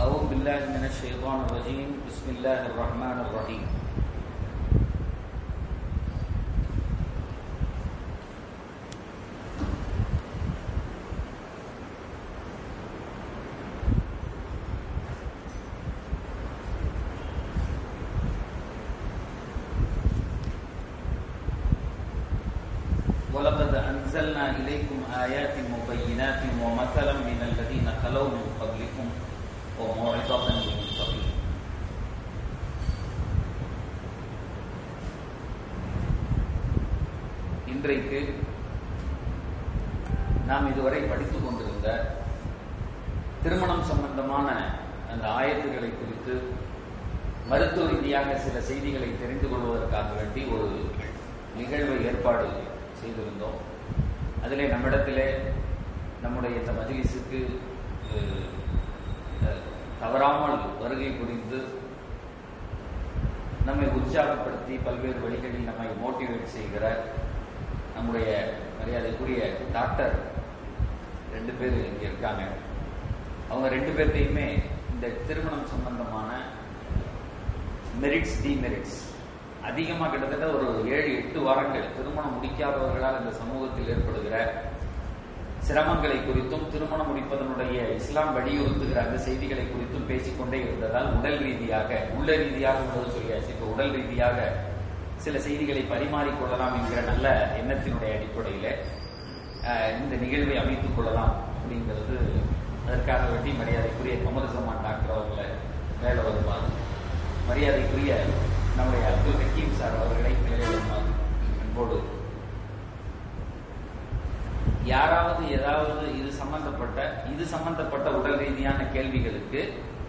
أعوذ بالله من الشيطان الرجيم بسم الله الرحمن الرحيم ولقد أنزلنا إليكم آيات مبينات ومثلا من الذين خلوا من قبلكم وموعظة للمتقين இன்றைக்கு நாம் இதுவரை படித்துக் கொண்டிருந்த திருமணம் சம்பந்தமான அந்த ஆயத்துகளை குறித்து மருத்துவ ரீதியாக சில செய்திகளை தெரிந்து கொள்வதற்காக வேண்டி ஒரு நிகழ்வை ஏற்பாடு செய்திருந்தோம் அதிலே நம்மிடத்திலே நம்முடைய இந்த மஜ்லிஸுக்கு அஹ், அஹ், தவறாமல் வருகை புரிந்து நம்மை உற்சாகப்படுத்தி பல்வேறு வழிகளில் நம்மை மோட்டிவேட் செய்கிற நம்முடைய மரியாதைக்குரிய டாக்டர் ரெண்டு பேர் இங்கே இருக்காங்க அவங்க ரெண்டு பேர்த்தையுமே இந்த திருமணம் சம்பந்தமான மெரிட்ஸ் டிமெரிட்ஸ் அதிகமாக கிட்டத்தட்ட ஒரு ஏழு எட்டு வாரங்கள் திருமணம் முடிக்காதவர்களால் இந்த சமூகத்தில் ஏற்படுகிற சிரமங்களை குறித்தும் திருமணம் முடிப்பதனுடைய இஸ்லாம் வலியுறுத்துகிற அந்த செய்திகளை குறித்தும் பேசிக்கொண்டே இருந்ததால் உடல் ரீதியாக உள்ள ரீதியாக உள்ளது சொல்லியாச்சு இப்போ உடல் ரீதியாக சில செய்திகளை பரிமாறிக்கொள்ளலாம் என்கிற நல்ல எண்ணத்தினுடைய அடிப்படையில் அஹ், இந்த நிகழ்வை அமைத்துக் கொள்ளலாம் அப்படிங்கிறது அதற்காக வேண்டி மரியாதைக்குரிய கமலசம்மான் டாக்டர் அவர்களை மேலே வருமாறு மரியாதைக்குரிய நம்முடைய அப்துல் ஹக்கீம் சார் அவர்களை மேலே வருமாறு அன்போடு யாராவது ஏதாவது இது சம்பந்தப்பட்ட இது சம்பந்தப்பட்ட உடல் ரீதியான கேள்விகளுக்கு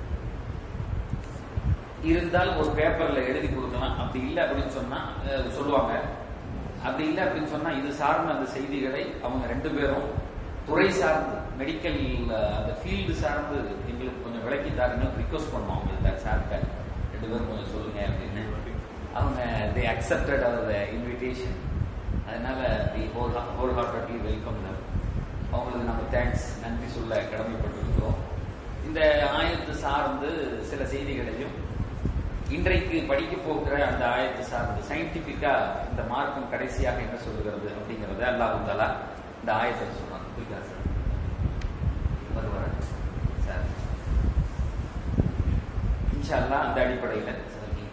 இருந்தால் ஒரு பேப்பர்ல எழுதி கொடுக்கலாம் அப்படி இல்லை அப்படின்னு சொன்னா அஹ், சொல்லுவாங்க அப்படி இல்லை அப்படின்னு சொன்னா இது சார்ந்த அந்த செய்திகளை அவங்க ரெண்டு பேரும் துறை சார்ந்து மெடிக்கல் அந்த ஃபீல்டு சார்ந்து எங்களுக்கு கொஞ்சம் விளக்கி தாருங்க ரிக்வஸ்ட் பண்ணோம் அவங்கள்ட்ட சார்கிட்ட ரெண்டு பேரும் கொஞ்சம் சொல்லுங்க அப்படின்னு அவங்க தே அக்செப்டட் அவர் இன்விடேஷன் அதனால the whole whole heartedly welcome அவங்களுக்கு நம்ம தேங்க்ஸ் நன்றி சொல்ல கடமைப்பட்டிருக்கிறோம் இந்த ஆயத்து சார்ந்து சில செய்திகளையும் இன்றைக்கு படிக்க போகிற அந்த ஆயத்து சார்ந்து சயின்டிபிக்கா இந்த மார்க்கம் கடைசியாக என்ன சொல்லுகிறது அப்படிங்கறத அல்லாஹு தாலா இந்த ஆயத்தை சொன்னாங்க புரியுதா சார் வருவார் சார் இன்ஷா அல்லாஹ் அந்த அடிப்படையில் சார் நீங்க.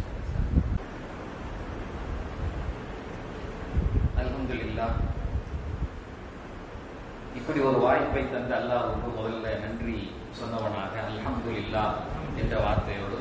அல்ஹம்துலில்லாஹ் இப்படி ஒரு வாய்ப்பை தந்த அல்லாஹ்வுக்கு முதல்ல நன்றி சொன்னவனாக அல்ஹம்துலில்லாஹ் என்ற வார்த்தையோடு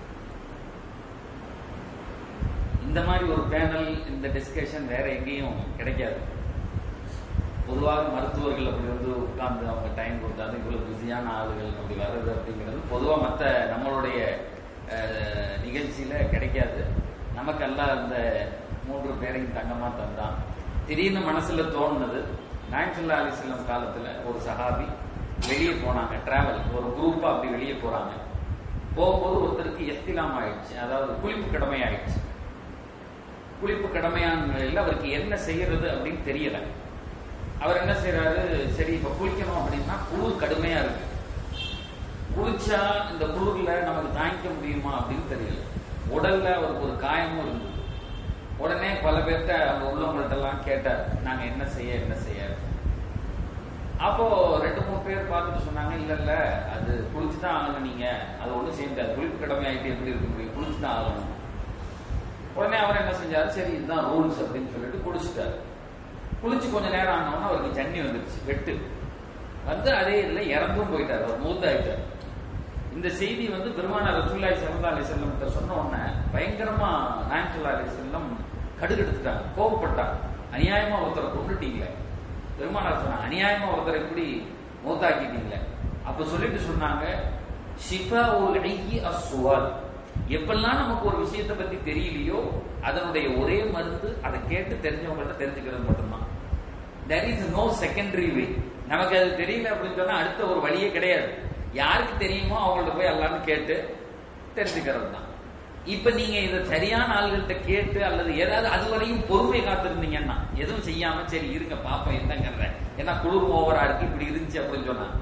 இந்த மாதிரி ஒரு பேனல் இந்த டிஸ்கஷன் வேற எங்கேயும் கிடைக்காது பொதுவாக மருத்துவர்கள் அப்படி வந்து உட்கார்ந்து அவங்க டைம் கொடுத்தாலும் இவ்வளவு பிஸியான ஆளுகள் அப்படி வர்றது அப்படிங்கிறது பொதுவாக மற்ற நம்மளுடைய அஹ், நிகழ்ச்சியில கிடைக்காது நமக்கெல்லாம் இந்த மூன்று பேரையும் தங்கமா தந்தான் திடீர்னு மனசுல தோணுனது நாயன்சுல்லா அலிஸ்லாம் காலத்துல ஒரு சஹாபி வெளியே போனாங்க டிராவல் ஒரு குரூப்பா அப்படி வெளியே போறாங்க போகும்போது ஒருத்தருக்கு எஸ்திலாம் ஆயிடுச்சு அதாவது குளிப்பு கடமை ஆயிடுச்சு குளிப்பு கடமையான நிலையில் அவருக்கு என்ன செய்யறது அப்படின்னு தெரியல அவர் என்ன செய்யறாரு சரி இப்ப குளிக்கணும் அப்படின்னா குளிர் கடுமையா இருக்கு குளிச்சா இந்த குளிர்ல நமக்கு தாங்கிக்க முடியுமா அப்படின்னு தெரியல உடல்ல அவருக்கு ஒரு காயமும் இருந்தது உடனே பல பேர்த்த அவங்க உள்ளவங்கள்ட்ட எல்லாம் கேட்டார் நாங்க என்ன செய்ய என்ன செய்ய அப்போ ரெண்டு மூணு பேர் பார்த்துட்டு சொன்னாங்க இல்ல இல்ல அது குளிச்சு தான் ஆகணும் நீங்க அது ஒண்ணும் செய்ய முடியாது குளிப்பு கடமை ஆகிட்டு எப்படி இருக்க முடியும் குளிச்சு தான் ஆகணும் உடனே அவர் என்ன செஞ்சாரு சரி இதுதான் ரூல்ஸ் அப்படின்னு சொல்லிட்டு குளிச்சுட்டாரு குளிச்சு கொஞ்ச நேரம் ஆனவொன்னு அவருக்கு ஜன்னி வந்துருச்சு வெட்டு வந்து அதே இதுல இறந்தும் போயிட்டார் அவர் மூத்தாயிட்டார் இந்த செய்தி வந்து பெருமான ரசூல்லாய் சல்லா அலி செல்லம் கிட்ட சொன்ன உடனே பயங்கரமா நாயன்சுல்லா அலி செல்லம் கடுகெடுத்துட்டாங்க கோபப்பட்டாங்க அநியாயமா ஒருத்தரை கொண்டுட்டீங்களே பெருமானார் சொன்னாங்க அநியாயமா ஒருத்தரை இப்படி மூத்தாக்கிட்டீங்களே அப்ப சொல்லிட்டு சொன்னாங்க ஷிஃபா ஒரு ஐயி அசுவால் எப்பெல்லாம் நமக்கு ஒரு விஷயத்தை பத்தி தெரியலையோ அதனுடைய ஒரே மருந்து அதை கேட்டு தெரிஞ்சவங்கள்ட்ட தெரிஞ்சுக்கிறது மட்டும்தான் there is no secondary way நமக்கு அது தெரியல அப்படின்னு சொன்னா அடுத்த ஒரு வழியே கிடையாது யாருக்கு தெரியுமோ அவங்கள்ட்ட போய் எல்லாரும் கேட்டு தெரிஞ்சுக்கிறது தான் இப்ப நீங்க இதை சரியான ஆள்கள்ட்ட கேட்டு அல்லது ஏதாவது அதுவரையும் பொறுமை காத்திருந்தீங்கன்னா எதுவும் செய்யாம சரி இருங்க பாப்போம் என்னங்கிறத ஏன்னா குளிர் ஓவரா இருக்கு இப்படி இருந்துச்சு அப்படின்னு சொன்னா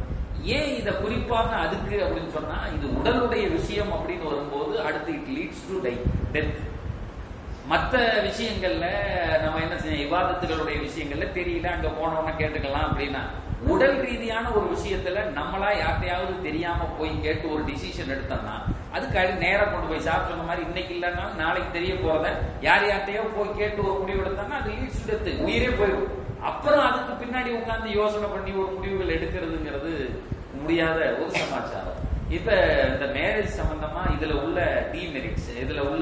ஏன் இத குறிப்பாக அதுக்கு அப்படின்னு சொன்னா இது உடலுடைய விஷயம் அப்படின்னு வரும்போது அடுத்து it leads to die death மற்ற விஷயங்கள்ல நம்ம என்ன செய்ய விவாதத்துகளுடைய விஷயங்கள்ல தெரியல அங்க போனோம்னா கேட்டுக்கலாம் அப்படின்னா உடல் ரீதியான ஒரு விஷயத்துல நம்மளா யார்ட்டையாவது தெரியாம போய் கேட்டு ஒரு டிசிஷன் எடுத்தோம்னா அதுக்கு அது நேரம் கொண்டு போய் சார் சொன்ன மாதிரி இன்னைக்கு இல்லைனாலும் நாளைக்கு தெரிய போறத யார் யார்ட்டையோ போய் கேட்டு ஒரு முடிவு எடுத்தோம்னா அது லீட்ஸ் டெத்து உயிரே போயிடும் அப்புறம் அதுக்கு பின்னாடி உட்கார்ந்து யோசனை பண்ணி ஒரு முடிவுகள் எடுக்கிறதுங்கிறது முடியாத ஒரு சமாச்சாரம் இப்ப இந்த மேரேஜ் சம்பந்தமா இதுல உள்ள டிமெரிட்ஸ் இதுல உள்ள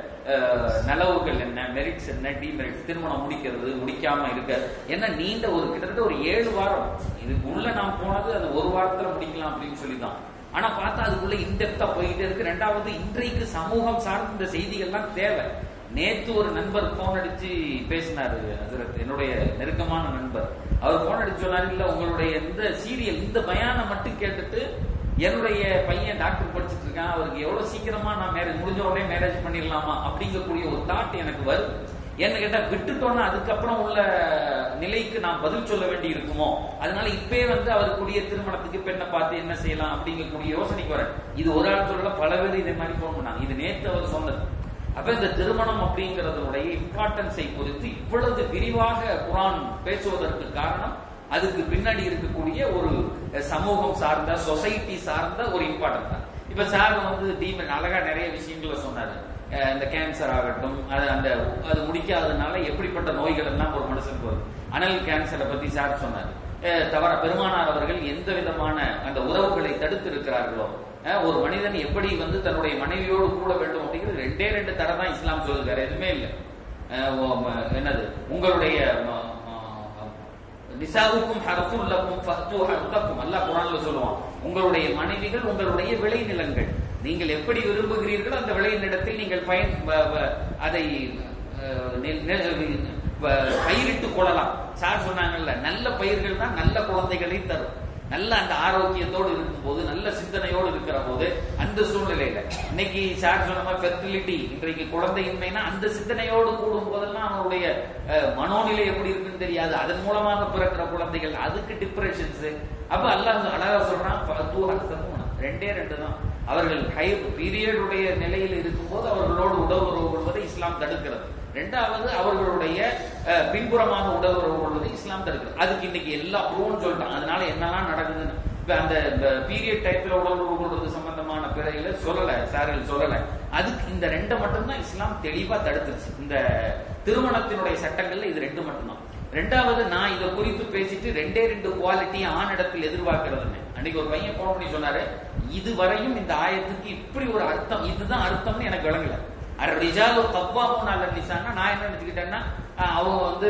அஹ், நலவுகள் என்ன மெரிட்ஸ் என்ன டிமெரிட்ஸ் திருமணம் முடிக்கிறது முடிக்காம இருக்க என்ன நீண்ட ஒரு கிட்டத்தட்ட ஒரு ஏழு வாரம் இதுக்கு உள்ள நான் போனது அது ஒரு வாரத்துல முடிக்கலாம் அப்படின்னு சொல்லி தான் ஆனா பார்த்தா அதுக்குள்ள இன்டெப்தா போயிட்டே இருக்கு ரெண்டாவது இன்றைக்கு சமூகம் சார்ந்த இந்த செய்திகள்லாம் தேவை நேத்து ஒரு நண்பர் போன் அடிச்சு பேசினாரு ஹசரத் என்னுடைய நெருக்கமான நண்பர் அவர் போன் அடிச்சு சொன்னாரு இல்ல உங்களுடைய இந்த சீரியல் இந்த பயானை மட்டும் கேட்டுட்டு என்னுடைய பையன் டாக்டர் படிச்சுட்டு இருக்கான் அவருக்கு எவ்வளவு சீக்கிரமா நான் மேரேஜ் முடிஞ்ச உடனே மேரேஜ் பண்ணிடலாமா அப்படிங்கக்கூடிய ஒரு தாட் எனக்கு வருது என்ன கேட்டா விட்டுட்டோம்னா அதுக்கப்புறம் உள்ள நிலைக்கு நான் பதில் சொல்ல வேண்டி இருக்குமோ அதனால இப்பவே வந்து அவருக்குரிய திருமணத்துக்கு பெண்ணை பார்த்து என்ன செய்யலாம் அப்படிங்கக்கூடிய யோசனைக்கு வரேன் இது ஒரு ஆள் சொல்லல பல பேர் இதே மாதிரி போன் பண்ணாங்க இது நேத்து அவர் சொன்னது அப்ப இந்த திருமணம் அப்படிங்கறதனுடைய இம்பார்ட்டன்ஸை குறித்து இவ்வளவு விரிவாக குரான் பேசுவதற்கு காரணம் அதுக்கு பின்னாடி இருக்கக்கூடிய ஒரு சமூகம் சார்ந்த சொசைட்டி சார்ந்த ஒரு இம்பார்ட்டன்ட் தான் இப்ப சார் வந்து டீமன் அழகா நிறைய விஷயங்களை சொன்னாரு அஹ் இந்த கேன்சர் ஆகட்டும் அது அந்த அது முடிக்காததுனால எப்படிப்பட்ட நோய்கள் எல்லாம் ஒரு மனுஷனுக்கு வரும் அனல் கேன்சரை பத்தி சார் சொன்னாரு அஹ் தவற பெருமானார் அவர்கள் எந்த விதமான அந்த உறவுகளை தடுத்து இருக்கிறார்களோ அஹ் ஒரு மனிதன் எப்படி வந்து தன்னுடைய மனைவியோடு கூட வேண்டும் அப்படிங்கிறது ரெண்டே ரெண்டு தடவை தான் இஸ்லாம் சொல்லுது வேற எதுவுமே இல்லை அஹ் ஓ- ம- என்னது உங்களுடைய ம- ம- நிசாவுக்கும் ஹரசுல் லக்கும் ஃபஹ்து ஹர்தக்கும் அல்லாஹ் குர்ஆன்ல சொல்லுவான் உங்களுடைய மனைவிகள் உங்களுடைய விளைநிலங்கள் நீங்கள் எப்படி விரும்புகிறீர்களோ அந்த விளைநிலத்தில் நீங்கள் பயன் வ- வ- அதை அஹ், நெ- நெ- வ- பயிரிட்டுக் கொள்ளலாம் சார் சொன்னாங்கல்ல நல்ல பயிர்கள் தான் நல்ல குழந்தைகளை தரும் நல்ல அந்த ஆரோக்கியத்தோடு இருக்கும்போது நல்ல சிந்தனையோடு இருக்கிற போது அந்த சூழ்நிலையில இன்னைக்கு சார் சொன்ன மாதிரி ஃபெர்டிலிட்டி இன்றைக்கு குழந்தையின்மைனா அந்த சிந்தனையோடு கூடும் போதெல்லாம் அவனுடைய அஹ், மனோநிலை எப்படி இருக்குன்னு தெரியாது அதன் மூலமாக பிறக்கிற குழந்தைகள் அதுக்கு டிப்ரெஷன்ஸ் அப்ப அல்லாஹ் அழகா சொல்றான் ஃபஅத்து ஹர்தக்கும். ரெண்டே ரெண்டு தான் அவர்கள் ஹை பீரியடுடைய நிலையில் இருக்கும்போது அவர்களோடு உடல் உறவு கொள்வதை இஸ்லாம் தடுக்கிறது ரெண்டாவது அவர்களுடைய அஹ், பின்புறமாக உடல் உறவு கொள்வதை இஸ்லாம் தடுக்கிறது அதுக்கு இன்னைக்கு எல்லா ப்ரூவ்னு சொல்லிட்டான் அதனால என்னெல்லாம் நடக்குதுன்னு இப்ப அந்த பீரியட் டைப்ல உடல் உறவு கொள்வது சம்பந்தமான பிறையில சொல்லல சார்கள் சொல்லல அதுக்கு இந்த ரெண்டை மட்டும்தான் இஸ்லாம் தெளிவா தடுத்துருச்சு இந்த திருமணத்தினுடைய சட்டங்கள்ல இது ரெண்டு மட்டும்தான் ரெண்டாவது நான் இதை குறித்து பேசிட்டு ரெண்டே ரெண்டு குவாலிட்டி ஆணிடத்தில் எதிர்பார்க்கிறதுன்னு அன்னைக்கு ஒரு பையன் போன் பண்ணி சொன்னாரு இதுவரையும் இந்த ஆயத்துக்கு இப்படி ஒரு அர்த்தம் இதுதான் அர்த்தம்னு எனக்கு விளங்கல அரை ரிஜாலு கவ்வாமுன் அல்ல நிசான்னா நான் என்ன நினைச்சுக்கிட்டேன்னா அஹ், அவங்க வந்து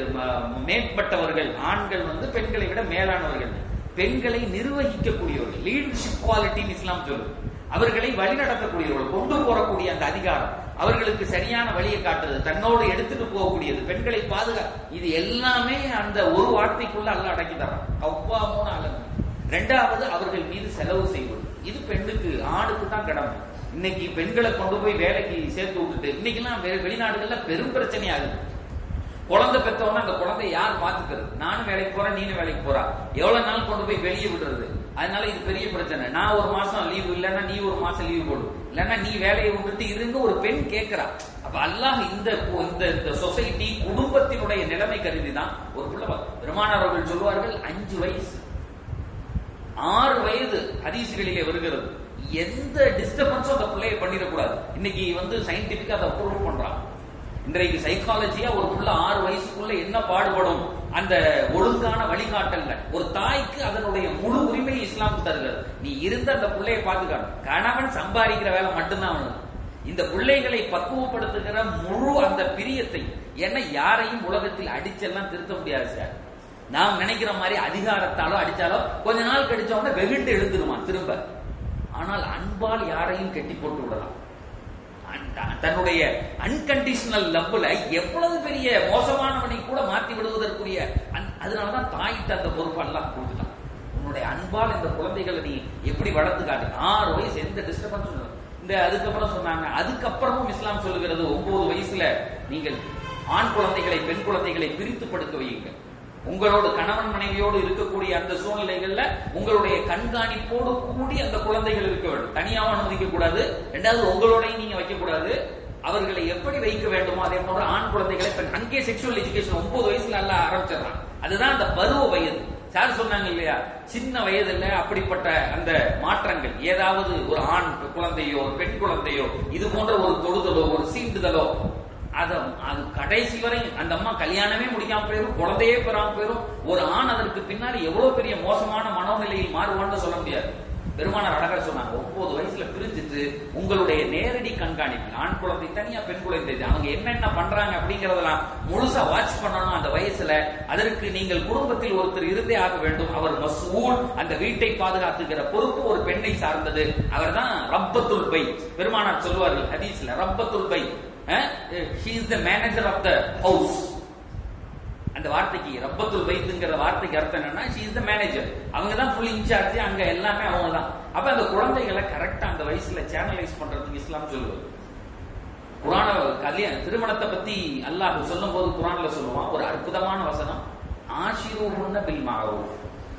ம- மேற்பட்டவர்கள் ஆண்கள் வந்து பெண்களை விட மேலானவர்கள் பெண்களை நிர்வகிக்கக்கூடியவர்கள் லீடர்ஷிப் குவாலிட்டின்னு இஸ்லாம் சொல்லுது அவர்களை வழிநடத்தக்கூடியவர்கள் கொண்டு போறக்கூடிய அந்த அதிகாரம் அவர்களுக்கு சரியான வழியை காட்டுறது தன்னோடு எடுத்துட்டு போகக்கூடியது பெண்களை பாதுகா இது எல்லாமே அந்த ஒரு வார்த்தைக்குள்ள அல்ல அடக்கி தரான் அவ்வாமூன அலன் ரெண்டாவது அவர்கள் மீது செலவு செய்வது இது பெண்ணுக்கு ஆணுக்கு தான் கடமை இன்னைக்கு பெண்களை கொண்டு போய் வேலைக்கு சேர்த்து விட்டுட்டு இன்னைக்கெல்லாம் வெ- வெளிநாடுகள்ல பெரும் பிரச்சனை ஆகுது குழந்தை பெத்தவன அந்த குழந்தை யார் பாத்துக்கிறது நானும் வேலைக்கு போறேன் நீனும் வேலைக்கு போறா எவ்வளவு நாள் கொண்டு போய் வெளியே விடுறது அதனால இது பெரிய பிரச்சனை நான் ஒரு மாசம் லீவு இல்லைன்னா நீ ஒரு மாசம் லீவு போடு இல்லைன்னா நீ வேலையை விட்டுட்டு இருந்து ஒரு பெண் கேட்கிறா அப்ப அல்லாஹ் இந்த இந்த இந்த சொசைட்டி குடும்பத்தினுடைய நிலைமை கருதி தான் ஒரு பிள்ளை வா- பெருமானார் அவர்கள் சொல்வார்கள் அஞ்சு வயசு ஆறு வயது ஹதீசுகளிலே வருகிறது எந்த டிஸ்டர்பன்ஸும் அந்த பிள்ளையை பண்ணிடக்கூடாது இன்னைக்கு வந்து சயின்டிபிக்கா அதை ப்ரூவ் பண்றான் இன்றைக்கு சைக்காலஜியா ஒரு புள்ள ஆறு வயசுக்குள்ள என்ன பாடுபடும் அந்த ஒழுங்கான வழிகாட்டல்ல ஒரு தாய்க்கு அதனுடைய முழு உரிமையை இஸ்லாம் தருகிறது நீ இருந்த அந்த பிள்ளையை பாத்துக்கணும் கணவன் சம்பாதிக்கிற வேலை மட்டும்தான் அவனுக்கு இந்த பிள்ளைகளை பக்குவப்படுத்துகிற முழு அந்த பிரியத்தை என்ன யாரையும் உலகத்தில் அடிச்செல்லாம் திருத்த முடியாது சார் நாம் நினைக்கிற மாதிரி அதிகாரத்தாலோ அடிச்சாலோ கொஞ்ச நாள் கழிச்ச உடனே வெகுண்டு எழுந்துருவான் திரும்ப ஆனால் அன்பால் யாரையும் கெட்டி போட்டு விடலாம் அந்த- தன்னுடைய அன்கண்டிஷனல் லவ்ல எவ்வளவு பெரிய மோசமானவனை கூட மாத்தி விடுவதற்குரிய அந்த- அதனாலதான் தாய்க்கு அந்த பொறுப்பெல்லாம் கொடுத்துட்டான் உன்னுடைய அன்பால் இந்த குழந்தைகளை நீ எப்படி வளர்த்து காட்டு ஆறு வயசு எந்த டிஸ்டர்பன்ஸ் இந்த அதுக்கப்புறம் சொன்னாங்க அதுக்கப்புறமும் இஸ்லாம் சொல்லுகிறது ஒன்பது வயசுல நீங்கள் ஆண் குழந்தைகளை பெண் குழந்தைகளை பிரித்து படுக்க வையுங்கள் உங்களோட கணவன் மனைவியோடு இருக்கக்கூடிய அந்த சூழ்நிலைகள்ல உங்களுடைய கண்காணிப்போடு கூடி அந்த குழந்தைகள் இருக்க வேண்டும் தனியாவும் அனுமதிக்க கூடாது ரெண்டாவது உங்களோடையும் நீங்க வைக்க கூடாது அவர்களை எப்படி வைக்க வேண்டுமோ அதே போன்ற ஆண் குழந்தைகளை பெண் அங்கே செக்ஷுவல் எஜுகேஷன் ஒன்பது வயசுல எல்லாம் ஆரம்பிச்சிடறான் அதுதான் அந்த பருவ வயது சார் சொன்னாங்க இல்லையா சின்ன வயதுல அப்படிப்பட்ட அந்த மாற்றங்கள் ஏதாவது ஒரு ஆண் குழந்தையோ ஒரு பெண் குழந்தையோ இது போன்ற ஒரு தொடுதலோ ஒரு சீண்டுதலோ அத அது கடைசி வரை அந்த அம்மா கல்யாணமே முடிக்காம போயிரும் குழந்தையே பெறாம போயிரும் ஒரு ஆண் அதற்கு பின்னாடி எவ்வளவு பெரிய மோசமான மனோநிலையில் மாறுவான்னு சொல்ல முடியாது பெருமானார் அழகா சொன்னாங்க ஒன்பது வயசுல பிரிஞ்சுட்டு உங்களுடைய நேரடி கண்காணிப்பு ஆண் குழந்தை தனியா பெண் குழந்தை தனியா. அவங்க என்னென்ன பண்றாங்க அப்படிங்கறதெல்லாம் முழுசா வாட்ச் பண்ணணும் அந்த வயசுல அதற்கு நீங்கள் குடும்பத்தில் ஒருத்தர் இருந்தே ஆக வேண்டும் அவர் மசூல் அந்த வீட்டை பாதுகாத்துக்கிற பொறுப்பு ஒரு பெண்ணை சார்ந்தது அவர்தான் ரப்பத்துல் பை பெருமானார் சொல்லுவார்கள் ஹதீஸ்ல ரப்பத்துல் பை she is the manager of the house அந்த வார்த்தைக்கு ரப்பத்துல் வைத்துங்கிற வார்த்தைக்கு அர்த்தம் என்னன்னா ஷீ இஸ் த மேனேஜர் அவங்க தான் ஃபுல் இன்சார்ஜ் அங்க எல்லாமே அவங்க தான் அப்ப அந்த குழந்தைகளை கரெக்டா அந்த வயசுல சேனலைஸ் பண்றதுக்கு இஸ்லாம் சொல்லுவது குரான கல்யாண திருமணத்தை பத்தி அல்லாஹ் சொல்லும் போது குரான்ல சொல்லுவான் ஒரு அற்புதமான வசனம் ஆஷிரூஹுன்ன பில் மாரூஃப்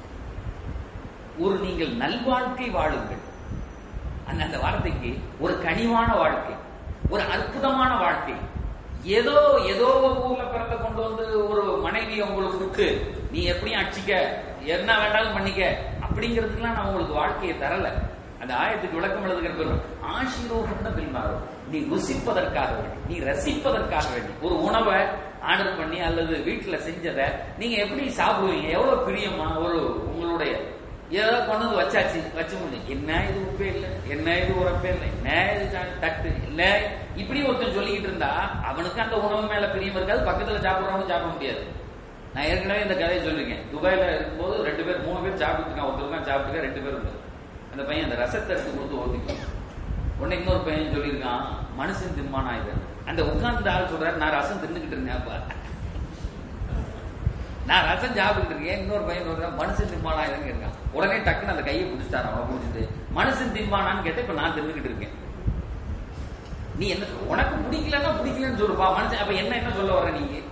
ஒரு நீங்கள் நல்வாழ்க்கை வாழுங்கள் அந்த அந்த வார்த்தைக்கு ஒரு கனிவான வாழ்க்கை ஒரு அற்புதமான வாழ்க்கை ஏதோ ஏதோ ஒரு ஊர்ல பிறந்த கொண்டு வந்து ஒரு மனைவி உங்களுக்கு விட்டு நீ எப்படியும் அடிச்சிக்க என்ன வேண்டாலும் பண்ணிக்க அப்படிங்கிறதுக்கெல்லாம் நான் உங்களுக்கு வாழ்க்கையை தரல அந்த ஆயத்துக்கு விளக்கம் எழுதுகிற பேரும் ஆசீர்வாதம் பில்மாறும் நீ ருசிப்பதற்காக வேண்டி நீ ரசிப்பதற்காக வேண்டி ஒரு உணவை ஆர்டர் பண்ணி அல்லது வீட்டுல செஞ்சதை நீங்க எப்படி சாப்பிடுவீங்க எவ்வளவு பிரியமா ஒரு உங்களுடைய ஏதோ கொண்டு வந்து வச்சாச்சு வச்சு முடியும் என்ன இது உப்பே இல்லை என்ன இது உரப்பே இல்லை என்ன இது த- தட்டு இல்ல இப்படி ஒருத்தன் சொல்லிக்கிட்டு இருந்தா அவனுக்கு அந்த உணவு மேல பிரியம் இருக்காது பக்கத்துல சாப்பிடுறவனும் சாப்பிட முடியாது நான் ஏற்கனவே இந்த கதையை சொல்லிருக்கேன் துபாயில இருக்கும்போது ரெண்டு பேர் மூணு பேர் சாப்பிட்டுருக்கான் ஒருத்தர் தான் சாப்பிட்டுருக்கா ரெண்டு பேர் இருந்தார் அந்த பையன் அந்த ரசத்தை எடுத்து கொடுத்து ஓதிக்கும் உடனே இன்னொரு பையன் சொல்லியிருக்கான் மனுஷன் திம்மானா இது அந்த உட்கார்ந்த ஆள் சொல்றாரு நான் ரசம் தின்னுக்கிட்டு இருந்தேன் அப்ப நான் ரசம் சாப்பிட்டு இருக்கேன் இன்னொரு பையன் சொல்றான் மனுஷன் திம்பானா இதுன்னு இருக்கான் உடனே டக்குன்னு அந்த கையை பிடிச்சிட்டாரு அவனை பிடிச்சிட்டு மனுஷன் திம்பானான்னு கேட்ட இப்ப நான் தின்னுக்கிட்டு இருக்கேன் நீ என்ன சொல்ற? உனக்கு பிடிக்கலன்னா பிடிக்கலன்னு சொல்லுப்பா மனுஷன் அப்ப என்ன என்ன சொல்ல வர்ற நீங்க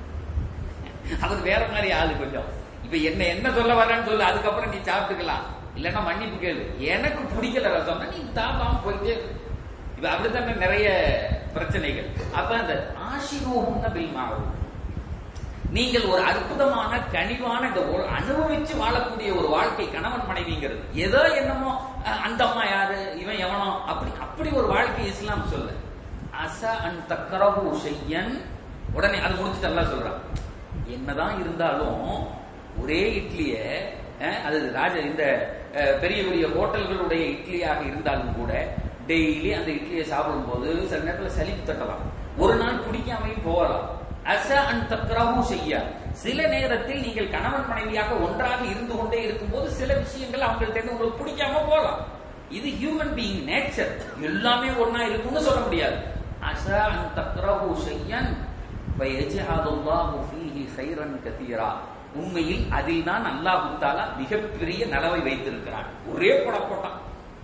அவர் வேற மாதிரி ஆளு கொஞ்சம் இப்ப என்ன என்ன சொல்ல வர்றேன்னு சொல்லு அதுக்கப்புறம் நீ சாப்பிட்டுக்கலாம் இல்லன்னா மன்னிப்பு கேளு எனக்கு பிடிக்கல ரசம்னா நீ தாப்பாம போயிட்டே இரு. இப்ப அப்படித்தானே நிறைய பிரச்சனைகள் அப்ப அந்த ஆசிரோகம் பில் மாறும் நீங்கள் ஒரு அற்புதமான கனிவான இந்த ஒரு அனுபவிச்சு வாழக்கூடிய ஒரு வாழ்க்கை கணவன் மனைவிங்கிறது ஏதோ என்னமோ அஹ், அந்த அம்மா யாரு இவன் எவனோ அப்படி அப்படி ஒரு வாழ்க்கை இஸ்லாம் சொல்ல அச அன் தக்கரவு செய்யன் உடனே அது முடிச்சுட்டு எல்லாம் சொல்றான் என்னதான் இருந்தாலும் ஒரே இட்லிய அஹ், அது ராஜ இந்த அஹ், பெரிய பெரிய ஹோட்டல்களுடைய இட்லியாக இருந்தாலும் கூட டெய்லி அந்த இட்லியை சாப்பிடும்போது சில நேரத்துல சலிப்பு தட்டலாம் ஒரு நாள் குடிக்காமையும் போகலாம் அச அன் தக்ரஹு செய்ய சில நேரத்தில் நீங்கள் கணவன் மனைவியாக ஒன்றாக இருந்து கொண்டே இருக்கும்போது சில விஷயங்கள் அவங்கள்ட்ட இருந்து உங்களுக்கு பிடிக்காம போகலாம் இது ஹியூமன் பீயிங் நேச்சர் எல்லாமே ஒண்ணா இருக்கும்னு சொல்ல முடியாது அச அன் தக்ரஹு செய்யன் வயஜஅலுல்லாஹு ஃபீஹி கைரன் கதீரா உண்மையில் அதில் தான் அல்லாஹ் தாலா மிகப்பெரிய நலவை வைத்திருக்கிறான் ஒரே படப்போட்டான்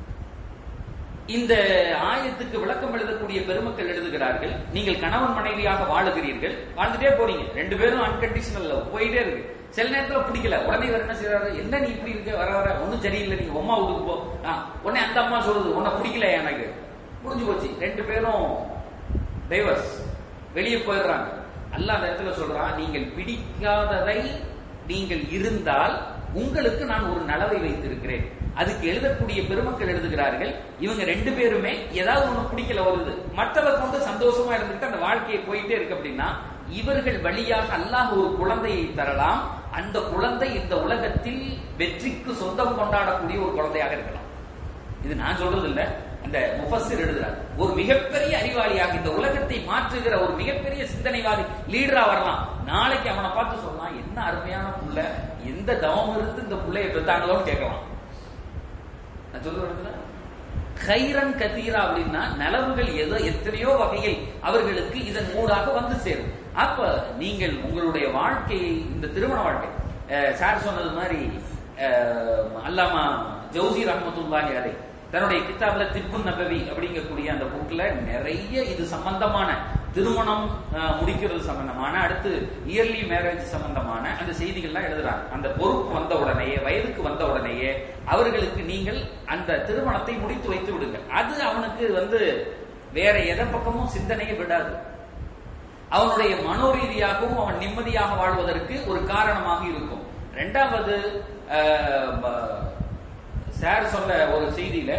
இந்த ஆயத்துக்கு விளக்கம் எழுதக்கூடிய பெருமக்கள் எழுதுகிறார்கள் நீங்கள் கணவன் மனைவியாக வாழுகிறீர்கள் வாழ்ந்துட்டே போறீங்க ரெண்டு பேரும் அன்கண்டிஷனல் லவ் போயிட்டே இருக்கு சில நேரத்துல பிடிக்கல உடனே இவர் என்ன செய்யறாரு என்ன நீ இப்படி இருக்க வர வர ஒன்னும் சரியில்லை நீங்க அம்மா வீட்டுக்கு போ ஆ, உடனே அந்த அம்மா சொல்லுது உன்னை பிடிக்கல எனக்கு முடிஞ்சு போச்சு ரெண்டு பேரும் டைவர்ஸ் வெளியே போயிடுறாங்க அல்லாஹ் அந்த இடத்துல சொல்றான் நீங்கள் பிடிக்காததை நீங்கள் இருந்தால் உங்களுக்கு நான் ஒரு நலவை வைத்திருக்கிறேன் அதுக்கு எழுதக்கூடிய பெருமக்கள் எழுதுகிறார்கள் இவங்க ரெண்டு பேருமே ஏதாவது ஒண்ணு பிடிக்கல வருது மற்றதை கொண்டு சந்தோஷமா இருந்துட்டு அந்த வாழ்க்கையை போயிட்டே இருக்கு அப்படின்னா இவர்கள் வழியாக அல்லாஹ் ஒரு குழந்தையை தரலாம் அந்த குழந்தை இந்த உலகத்தில் வெற்றிக்கு சொந்தம் கொண்டாடக்கூடிய ஒரு குழந்தையாக இருக்கலாம் இது நான் சொல்றது இல்ல அந்த முஃபஸிர் எழுதுறார் ஒரு மிகப்பெரிய அறிவாளியாக இந்த உலகத்தை மாற்றுகிற ஒரு மிகப்பெரிய சிந்தனைவாதி லீடரா வரலாம் நாளைக்கு அவனை பார்த்து சொல்லலாம் என்ன அருமையான புள்ள எந்த தவம் இருந்து இந்த புள்ளைய பெத்தாங்களோன்னு கேட்கலாம் நான் சொல்றது கைரன் கதீரா அப்படின்னா நலவுகள் ஏதோ எத்தனையோ வகையில் அவர்களுக்கு இதன் மூடாக வந்து சேரும் அப்ப நீங்கள் உங்களுடைய வாழ்க்கையை இந்த திருமண வாழ்க்கை அஹ், சார் சொன்னது மாதிரி அஹ், அல்லாமா ஜவுசி ரஹமத்துல்லாஹி அலை தன்னுடைய கிதாப்ல திப்புன் நபவி அப்படிங்கக்கூடிய அந்த புக்ல நிறைய இது சம்பந்தமான திருமணம் அஹ், முடிக்கிறது சம்பந்தமான அடுத்து இயர்லி மேரேஜ் சம்பந்தமான அந்த செய்திகள்லாம் எழுதுறாங்க அந்த பொறுப்பு வந்த உடனேயே வயதுக்கு வந்த உடனேயே அவர்களுக்கு நீங்கள் அந்த திருமணத்தை முடித்து வைத்து விடுங்க அது அவனுக்கு வந்து வேற எதை பக்கமும் சிந்தனையை விடாது அவனுடைய மனோரீதியாகவும் அவன் நிம்மதியாக வாழ்வதற்கு ஒரு காரணமாக இருக்கும் ரெண்டாவது அஹ், ப- சார் சொன்ன ஒரு செய்தியில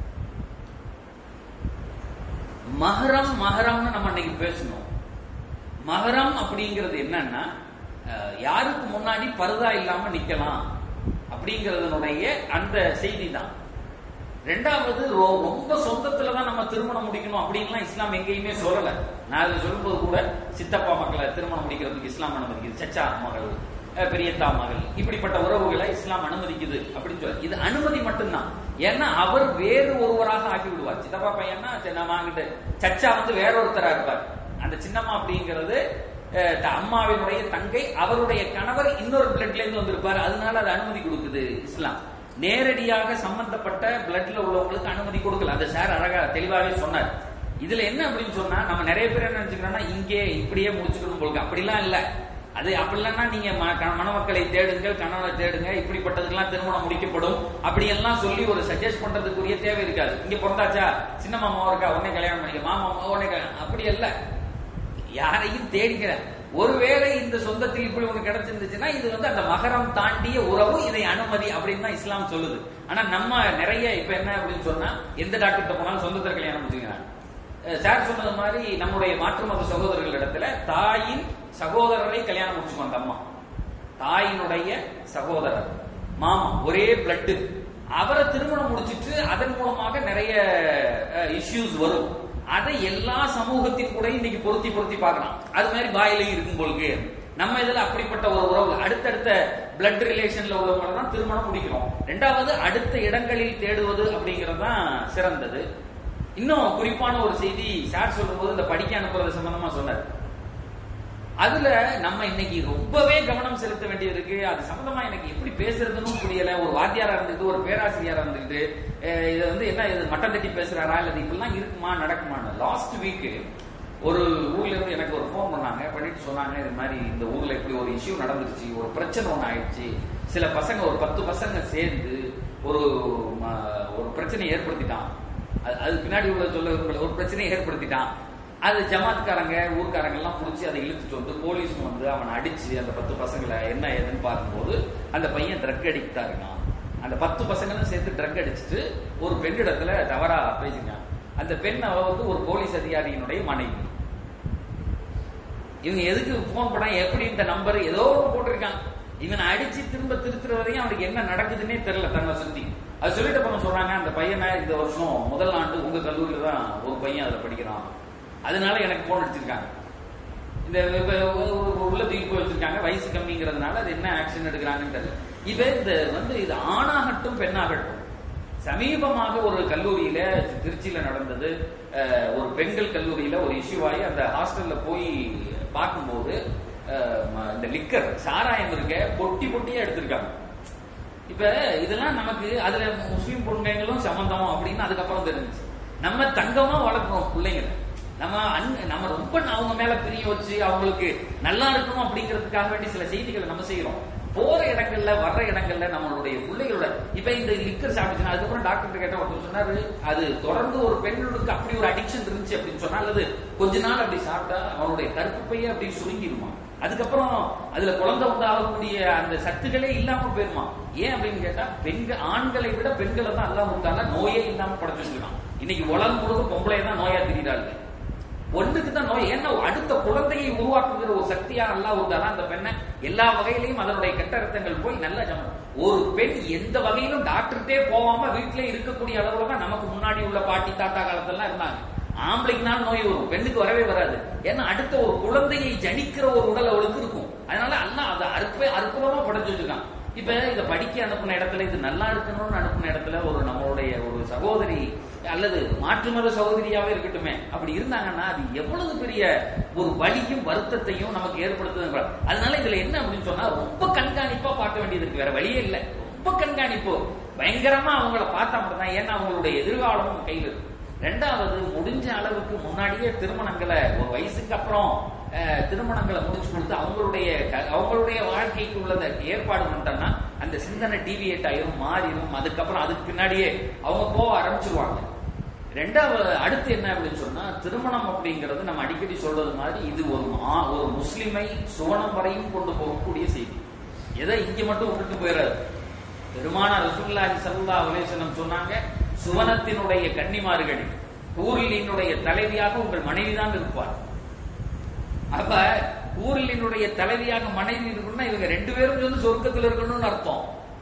மஹரம் மஹரம்னு நம்ம இன்னைக்கு பேசணும் மஹரம் அப்படிங்கிறது என்னன்னா அஹ், யாருக்கு முன்னாடி பருதா இல்லாம நிக்கலாம் அப்படிங்கறதனுடைய அந்த செய்தி தான் ரெண்டாவது ரொ- ரொம்ப சொந்தத்துல தான் நம்ம திருமணம் முடிக்கணும் அப்படின்லாம் இஸ்லாம் எங்கேயுமே சொல்லல நான் இதை சொல்லும்போது கூட சித்தப்பா மக்களை திருமணம் முடிக்கிறதுக்கு இஸ்லாம் அனுமதிக்குது சச்சா மகள் அஹ், பெரியத்தா மகள் இப்படிப்பட்ட உறவுகளை இஸ்லாம் அனுமதிக்குது அப்படின்னு சொல்ல இது அனுமதி மட்டும்தான் ஏன்னா அவர் வேறு ஒருவராக ஆக்கி விடுவார் சித்தப்பா பையன்னா நம்ம அங்கிட்டு சச்சா வந்து வேற ஒருத்தரா இருப்பார் அந்த சின்னம்மா அப்படிங்கிறது அஹ், த- அம்மாவினுடைய தங்கை அவருடைய கணவர் இன்னொரு பிளட்ல இருந்து வந்திருப்பார் அதனால அது அனுமதி கொடுக்குது இஸ்லாம் நேரடியாக சம்பந்தப்பட்ட பிளட்ல உள்ளவங்களுக்கு அனுமதி கொடுக்கல அந்த சார் அழகா தெளிவாவே சொன்னார் இதுல என்ன அப்படின்னு சொன்னா நம்ம நிறைய பேர் என்ன நினைச்சுக்கிறோம்னா இங்கே இப்படியே முடிச்சுக்கணும் போலுக்கு அப்படிலாம் இல்ல அது அப்படிலன்னா நீங்க ம- க- மணமக்களை தேடுங்கள் கணவனை தேடுங்க இப்படிப்பட்டதுக்கெல்லாம் திருமணம் முடிக்கப்படும் அப்படி எல்லாம் சொல்லி ஒரு சஜஸ்ட் பண்றதுக்குரிய தேவை இருக்காது இங்க பிறந்தாச்சா சின்ன மாமா இருக்கா உடனே கல்யாணம் பண்ணிக்க மாமா உடனே கல்யாணம். அப்படி அல்ல யாரையும் தேடிக்கிற ஒருவேளை இந்த சொந்தத்தில் இப்படி ஒண்ணு கிடைச்சிருந்துச்சுன்னா இது வந்து அந்த மகரம் தாண்டிய உறவு இதை அனுமதி அப்படின்னு தான் இஸ்லாம் சொல்லுது ஆனா நம்ம நிறைய இப்ப என்ன அப்படின்னு சொன்னா எந்த டாக்டர்கிட்ட போனாலும் சொந்தத்தை கல்யாணம் முடிச்சுக்கிறாங்க அஹ் சார் சொன்னது மாதிரி நம்முடைய மாற்று மத சகோதரர்கள் இடத்துல தாயின் சகோதரரை கல்யாணம் முடிச்சுக்கோ அந்த அம்மா தாயினுடைய சகோதரர் மாமா ஒரே பிளட்டு அவரை திருமணம் முடிச்சிட்டு அதன் மூலமாக நிறைய இஷ்யூஸ் வரும் அதை எல்லா சமூகத்தின் கூட இன்னைக்கு பொருத்தி பொருத்தி பார்க்கலாம் அது மாதிரி பாயிலையும் இருக்கும் போலுக்கு நம்ம இதுல அப்படிப்பட்ட ஒரு உறவு அடுத்தடுத்த பிளட் ரிலேஷன்ல உள்ளவங்களை தான் திருமணம் முடிக்கிறோம் ரெண்டாவது அடுத்த இடங்களில் தேடுவது அப்படிங்கிறது தான் சிறந்தது இன்னும் குறிப்பான ஒரு செய்தி சார் சொல்லும்போது இந்த படிக்க அனுப்புறது சம்பந்தமா சொன்னார் அதுல நம்ம இன்னைக்கு ரொம்பவே கவனம் செலுத்த வேண்டியது இருக்கு அது சம்பந்தமா எனக்கு எப்படி பேசுறதுன்னு புரியல ஒரு வாத்தியாரா இருந்துட்டு ஒரு பேராசிரியரா இருந்துட்டு அஹ் இது வந்து என்ன இது மட்டம் தட்டி பேசுறாரா இல்ல இப்படிலாம் இருக்குமா நடக்குமான்னு லாஸ்ட் வீக் ஒரு ஊர்ல இருந்து எனக்கு ஒரு ஃபோன் பண்ணாங்க பண்ணிட்டு சொன்னாங்க இது மாதிரி இந்த ஊர்ல இப்படி ஒரு இஷ்யூ நடந்துருச்சு ஒரு பிரச்சனை ஒண்ணு ஆயிடுச்சு சில பசங்க ஒரு பத்து பசங்க சேர்ந்து ஒரு ம- ஒரு பிரச்சனையை ஏற்படுத்திட்டான் அது- அது பின்னாடி உள்ள சொல்ல விரும்பல. ஒரு பிரச்சனையை ஏற்படுத்திட்டான் அது ஜமாத்காரங்க ஊர்க்காரங்க எல்லாம் புடிச்சு அதை இழுத்துட்டு வந்து போலீஸும் வந்து அவனை அடிச்சு அந்த பத்து பசங்களை என்ன ஏதுன்னு பார்க்கும்போது அந்த பையன் ட்ரக் அடிக்டா இருக்கான் அந்த பத்து பசங்களும் சேர்த்து ட்ரக் அடிச்சுட்டு ஒரு பெண்ணிடத்துல தவறா பேசிட்டான் அந்த பெண் அவ வந்து ஒரு போலீஸ் அதிகாரியினுடைய மனைவி இவங்க எதுக்கு போன் பண்ணா எப்படி இந்த நம்பர் ஏதோ ஒன்று போட்டிருக்கான் இவனை அடிச்சு திரும்ப திருத்துற வரையும் அவனுக்கு என்ன நடக்குதுன்னே தெரியல தன்னை சுத்தி அது சொல்லிட்டு பண்ண சொல்றாங்க அந்த பையனை இந்த வருஷம் முதல் ஆண்டு உங்க கல்லூரியில தான் ஒரு பையன் அதுல படிக்கிறான் அதனால எனக்கு போன் அடிச்சிருக்காங்க இந்த இப்ப ஒரு- ஒரு உள்ள தூக்கி போய் வச்சிருக்காங்க வயசு கம்மிங்கிறதுனால அது என்ன ஆக்ஷன் எடுக்கிறாங்கன்னு தெரியல இப்ப இந்த வந்து இது ஆணாகட்டும் பெண்ணாகட்டும் சமீபமாக ஒரு கல்லூரியில திருச்சியில நடந்தது அஹ், ஒரு பெண்கள் கல்லூரியில ஒரு இஷ்யூ ஆகி அந்த ஹாஸ்டல்ல போய் பார்க்கும்போது அஹ், ம- இந்த லிக்கர் சாராயம் இருக்க பொட்டி பொட்டியா எடுத்திருக்காங்க இப்ப இதெல்லாம் நமக்கு அதுல முஸ்லீம் பொண்ணுங்களும் சம்பந்தம் அப்படின்னு அதுக்கப்புறம் தெரிஞ்சுச்சு நம்ம தங்கமா வளர்க்கிறோம் பிள்ளைங்களை நம்ம அன்- நம்ம ரொம்ப அவங்க மேல பிரிய வச்சு அவங்களுக்கு நல்லா இருக்கணும் அப்படிங்கிறதுக்காக வேண்டி சில செய்திகளை நம்ம செய்யறோம் போற இடங்கள்ல வர்ற இடங்கள்ல நம்மளுடைய பிள்ளைகளோட இப்ப இந்த லிக்கர் சாப்பிட்டுச்சுன்னா அதுக்கப்புறம் டாக்டர் கேட்ட ஒருத்தர் சொன்னாரு அது தொடர்ந்து ஒரு பெண்களுக்கு அப்படி ஒரு அடிக்ஷன் இருந்துச்சு அப்படின்னு சொன்னா அல்லது கொஞ்ச நாள் அப்படி சாப்பிட்டா அவனுடைய கருப்பையே அப்படி சுருங்கிடுமா அதுக்கப்புறம் அதுல குழந்தை உண்டாகக்கூடிய அந்த சத்துக்களே இல்லாம போயிருமா ஏன் அப்படின்னு கேட்டா பெண்கள் ஆண்களை விட பெண்களை தான் எல்லாம் விட்டால நோயே இல்லாம படைச்சிருக்கான் இன்னைக்கு உலகம் முழுக்க பொம்பளை தான் நோயா திரிகிறாங்க ஒண்ணுக்கு தான் நோய் ஏன்னா அடுத்த குழந்தையை உருவாக்குகிற ஒரு சக்தியா அல்லா விட்டாலும் அந்த பெண்ணை எல்லா வகையிலையும் அதனுடைய கெட்ட ரத்தங்கள் போய் நல்ல ஜமம் ஒரு பெண் எந்த வகையிலும் டாக்டர்கிட்டே போகாம வீட்டிலே இருக்கக்கூடிய அளவுல தான் நமக்கு முன்னாடி உள்ள பாட்டி தாத்தா காலத்தெல்லாம் இருந்தாங்க ஆம்பளைக்குனால நோய் வரும் பெண்ணுக்கு வரவே வராது ஏன்னா அடுத்த ஒரு குழந்தையை ஜனிக்கிற ஒரு உடல் அவளுக்கு இருக்கும் அதனால அல்லாஹ் அதை அற்ப அற்புதமா படைச்சு வச்சிருக்கான் இப்ப இத படிக்க அனுப்புன இடத்துல இது நல்லா இருக்கணும்னு அனுப்புன இடத்துல ஒரு நம்மளுடைய ஒரு சகோதரி அல்லது மாற்று மத சகோதரியாவே இருக்கட்டுமே அப்படி இருந்தாங்கன்னா அது எவ்வளவு பெரிய ஒரு வலியும் வருத்தத்தையும் நமக்கு ஏற்படுத்துது அதனால இதுல என்ன அப்படின்னு சொன்னா ரொம்ப கண்காணிப்பா பார்க்க வேண்டியது இருக்கு வேற வழியே இல்லை ரொம்ப கண்காணிப்பு பயங்கரமா அவங்கள பார்த்தா மட்டும்தான் ஏன்னா அவங்களுடைய எதிர்காலம் கையில் இருக்கு ரெண்டாவது முடிஞ்ச அளவுக்கு முன்னாடியே திருமணங்களை ஒரு வயசுக்கு அப்புறம் அஹ், திருமணங்களை முடிச்சு கொடுத்து அவங்களுடைய க- அவங்களுடைய வாழ்க்கைக்கு உள்ளதை ஏற்பாடு பண்ணிட்டோம்னா அந்த சிந்தனை டிவியேட் ஆயிரும் மாறிடும் அதுக்கப்புறம் அதுக்கு பின்னாடியே அவங்க போக ஆரம்பிச்சிருவாங்க ரெண்டாவது அடுத்து என்ன அப்படின்னு சொன்னா திருமணம் அப்படிங்கிறது நம்ம அடிக்கடி சொல்றது மாதிரி இது ஒரு மா- ஒரு முஸ்லிமை சுவனம் வரையும் கொண்டு போகக்கூடிய செய்தி எதை இங்க மட்டும் விட்டுட்டு போயிடாது பெருமான ரசூலுல்லாஹி ஸல்லல்லாஹு அலைஹி வஸல்லம் சொன்னாங்க சுவனத்தினுடைய கன்னிமார்கள் ஊரிலினுடைய தலைவியாக உங்கள் மனைவிதான் இருப்பார் அப்ப ஊரிலினுடைய தலைவியாக மனைவி இருக்கணும்னா இவங்க ரெண்டு பேரும் வந்து சொர்க்கத்தில் இருக்கணும்னு அர்த்தம்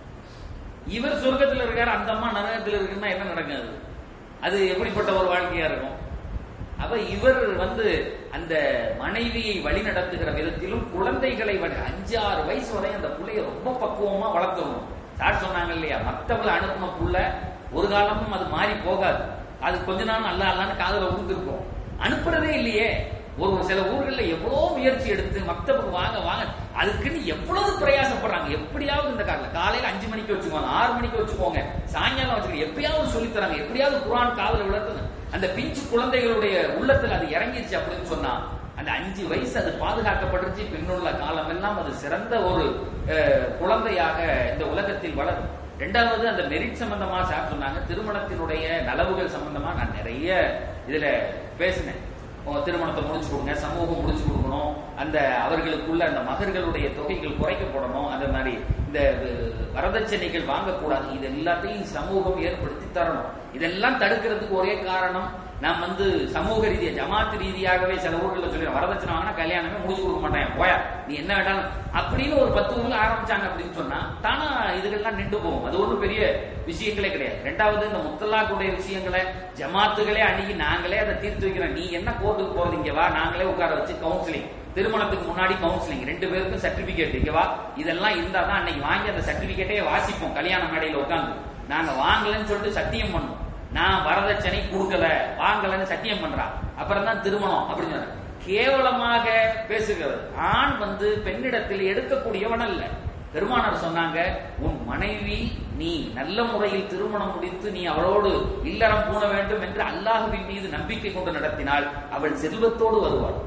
இவர் சொர்க்கத்தில் இருக்காரு அந்த அம்மா நரகத்தில் இருக்குன்னா என்ன நடக்காது அது எப்படிப்பட்ட ஒரு வாழ்க்கையா இருக்கும் அப்ப இவர் வந்து அந்த மனைவியை வழி நடத்துகிற விதத்திலும் குழந்தைகளை வழி அஞ்சு ஆறு வயசு வரை அந்த புள்ளைய ரொம்ப பக்குவமா வளர்த்துடணும் சார் சொன்னாங்க இல்லையா மத்தவங்களை அனுப்பின புள்ள ஒரு காலமும் அது மாறி போகாது அது கொஞ்ச நாள் நல்லா அல்லான்னு காதுல உடுத்திருக்கும் அனுப்புறதே இல்லையே ஒரு சில ஊர்கள்ல எவ்வளவு முயற்சி எடுத்து மக்தபுக்கு வாங்க வாங்க அதுக்குன்னு எவ்வளவு பிரயாசப்படுறாங்க எப்படியாவது இந்த காலையில காலையில அஞ்சு மணிக்கு வச்சுக்கோங்க ஆறு மணிக்கு வச்சுக்கோங்க சாயங்காலம் வச்சுக்கோங்க எப்படியாவது சொல்லித் தராங்க எப்படியாவது குரான் காதுல விளக்குங்க அந்த பிஞ்சு குழந்தைகளுடைய உள்ளத்துல அது இறங்கிருச்சு அப்படின்னு சொன்னா அந்த அஞ்சு வயசு அது பாதுகாக்கப்பட்டுருச்சு பின்னுள்ள காலம் எல்லாம் அது சிறந்த ஒரு அஹ், குழந்தையாக இந்த உலகத்தில் வளரும் ரெண்டாவது அந்த மெரிட் சம்பந்தமா சார் சொன்னாங்க திருமணத்தினுடைய நலவுகள் சம்பந்தமா நான் நிறைய இதுல பேசினேன் உங்க திருமணத்தை முடிச்சு கொடுங்க சமூகம் முடிச்சு கொடுக்கணும் அந்த அவர்களுக்குள்ள அந்த மகர்களுடைய தொகைகள் குறைக்கப்படணும் அந்த மாதிரி இந்த அஹ், வரதட்சணைகள் வாங்கக்கூடாது இது எல்லாத்தையும் சமூகம் ஏற்படுத்தி தரணும் இதெல்லாம் தடுக்கிறதுக்கு ஒரே காரணம் நான் வந்து சமூக ரீதியா ஜமாத்து ரீதியாகவே சில ஊர்களில் சொல்லி வரதட்சணை வாங்கினா கல்யாணமே முடிச்சு கொடுக்க மாட்டேன் போயா நீ என்ன வேண்டாலும் அப்படின்னு ஒரு பத்து ஊர்ல ஆரம்பிச்சாங்க அப்படின்னு சொன்னா தானா இதுகள்லாம் நின்று போகும் அது ஒன்றும் பெரிய விஷயங்களே கிடையாது ரெண்டாவது இந்த முத்தலாக்குடைய விஷயங்களை ஜமாத்துகளே அணுகி நாங்களே அதை தீர்த்து வைக்கிறோம் நீ என்ன கோர்ட்டுக்கு போறது இங்க வா நாங்களே உட்கார வச்சு கவுன்சிலிங் திருமணத்துக்கு முன்னாடி கவுன்சிலிங் ரெண்டு பேருக்கும் சர்டிபிகேட் இங்க வா இதெல்லாம் இருந்தா தான் அன்னைக்கு வாங்கி அந்த சர்டிபிகேட்டே வாசிப்போம் கல்யாண மேடையில உட்காந்து நாங்க வாங்கலன்னு சொல்லிட்டு சத்தியம் பண்ணோம் நான் வரதட்சணை கொடுக்கல வாங்கலன்னு சத்தியம் பண்றான் அப்புறம் தான் திருமணம் அப்படின்னு சொன்னாங்க. கேவலமாக பேசுகிறது ஆண் வந்து பெண்ணிடத்தில் எடுக்கக்கூடியவன் அல்ல பெருமானார் சொன்னாங்க உன் மனைவி நீ நல்ல முறையில் திருமணம் முடித்து நீ அவளோடு இல்லறம் பூண வேண்டும் என்று அல்லாஹுவின் மீது நம்பிக்கை கொண்டு நடத்தினால் அவள் செல்வத்தோடு வருவாள்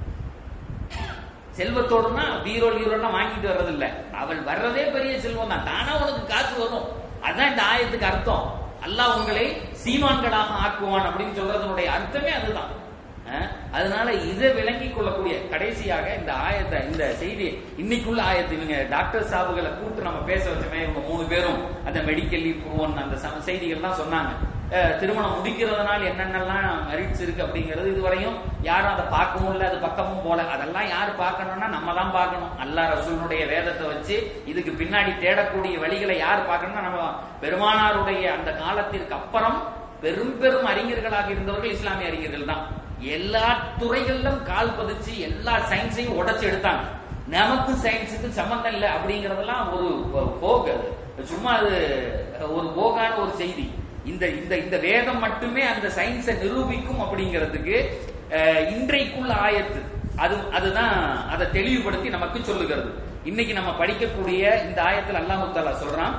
செல்வத்தோடுனா பீரோ ஹீரோலாம் வாங்கிட்டு வர்றதில்ல அவள் வர்றதே பெரிய செல்வம் தான் தானா உனக்கு காசு வரும் அதான் இந்த ஆயத்துக்கு அர்த்தம் அல்லாஹ் உங்களை சீமான்களாக ஆக்குவான் அப்படின்னு சொல்றதனுடைய அர்த்தமே அதுதான் அஹ், அதனால இதை விளங்கி கொள்ளக்கூடிய கடைசியாக இந்த ஆயத்தை இந்த செய்தி இன்னைக்குள்ள ஆயத்து இவங்க டாக்டர் சாபுகளை கூப்பிட்டு நம்ம பேச வச்சோமே இவங்க மூணு பேரும் அந்த மெடிக்கல் ப்ரூவன் அந்த சம- செய்திகள்லாம் சொன்னாங்க அஹ், திருமணம் முடிக்கிறதுனால என்னென்னலாம் மெரிட்ஸ் இருக்கு அப்படிங்கிறது இதுவரையும் யாரும் அதை பார்க்கவும் இல்லை அது பக்கமும் போல அதெல்லாம் யார் பார்க்கணும்னா நம்ம தான் பார்க்கணும் அல்லாஹ் ரசூலுடைய வேதத்தை வச்சு இதுக்கு பின்னாடி தேடக்கூடிய வழிகளை யார் பார்க்கணும்னா நம்ம பெருமானாருடைய அந்த காலத்திற்கு அப்புறம் பெரும் பெரும் அறிஞர்களாக இருந்தவர்கள் இஸ்லாமிய அறிஞர்கள் தான் எல்லா துறைகளிலும் கால் பதிச்சு எல்லா சயின்ஸையும் உடைச்சு எடுத்தாங்க நமக்கு சயின்ஸுக்கு சம்பந்தம் இல்லை அப்படிங்கறதெல்லாம் ஒரு ஒரு போக்கு அது சும்மா அது ஒரு போகான ஒரு செய்தி இந்த இந்த இந்த வேதம் மட்டுமே அந்த சயின்ஸை நிரூபிக்கும் அப்படிங்கிறதுக்கு அஹ், இன்றைக்குள்ள ஆயத்து அது அதுதான் அதை தெளிவுபடுத்தி நமக்கு சொல்லுகிறது இன்னைக்கு நம்ம படிக்கக்கூடிய இந்த ஆயத்தில் அல்லாஹு தாலா சொல்றான்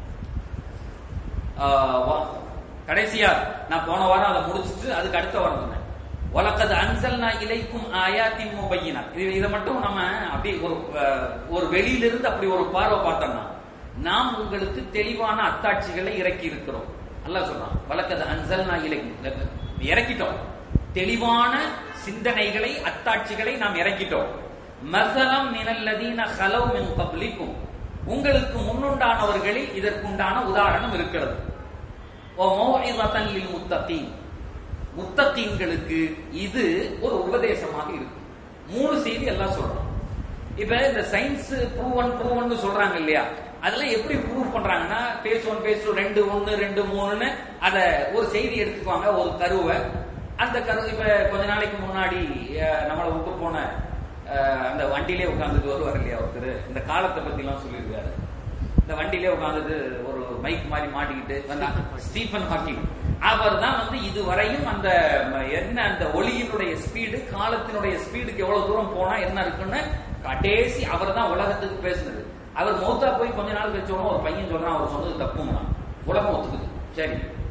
ஆஹ் வா- கடைசியா நான் போன வாரம் அதை முடிச்சிட்டு அதுக்கு அடுத்த வாரம் சொன்னேன் வழக்கது அன்சல்னா இலைக்கும் ஆயாத்தின் முபையினா இது இதை மட்டும் நம்ம அப்படி ஒரு அஹ், ஒரு வெளியிலிருந்து அப்படி ஒரு பார்வை பார்த்தோம்னா நாம் உங்களுக்கு தெளிவான அத்தாட்சிகளை இறக்கி இருக்கிறோம் அல்லாஹ் சொல்றான் வழக்கது அன்சல்னா இலைக்கும் இறக்கிட்டோம் தெளிவான சிந்தனைகளை அத்தாட்சிகளை நாம் இறக்கிட்டோம் மசலம் மினல்லதீன ஹலவ் மின் கப்லிக்கும் உங்களுக்கு முன்னுண்டானவர்களில் இதற்குண்டான உதாரணம் இருக்கிறது ஓ மௌஇதத்தன் லில் முத்தகீன் முத்தகீன்களுக்கு இது ஒரு உபதேசமாக இருக்கு மூணு செய்தி எல்லாம் சொல்றோம் இப்ப இந்த சயின்ஸ் ப்ரூவன் ப்ரூவன் சொல்றாங்க இல்லையா அதெல்லாம் எப்படி ப்ரூவ் பண்றாங்கன்னா பேஸ் ஒன் பேஸ் டூ ரெண்டு ஒன்னு ரெண்டு மூணுன்னு அத ஒரு செய்தி எடுத்துக்குவாங்க ஒரு கருவை அந்த கரு இப்ப கொஞ்ச நாளைக்கு முன்னாடி அஹ், நம்மளை விட்டு போன அஹ், அந்த வண்டியிலே உட்காந்துட்டு வருவார் இல்லையா ஒருத்தர் இந்த காலத்தை பத்தி எல்லாம் சொல்லியிருக்காரு இந்த வண்டியிலே உட்காந்துட்டு ஒரு மைக் மாதிரி மாட்டிக்கிட்டு வந்தாங்க ஸ்டீஃபன் ஹாக்கிங் அவர் தான் வந்து இதுவரையும் அந்த ம, என்ன அந்த ஒளியினுடைய ஸ்பீடு காலத்தினுடைய ஸ்பீடுக்கு எவ்வளவு தூரம் போனா என்ன இருக்குன்னு கடைசி அவர் தான் உலகத்துக்கு பேசுனது அவர் மௌத்தா போய் கொஞ்ச நாள் கழிச்சோன்னு ஒரு பையன் சொல்றான் அவர் சொன்னது தப்புங்கண்ணா உலகம் ஒத்துக்குது சரி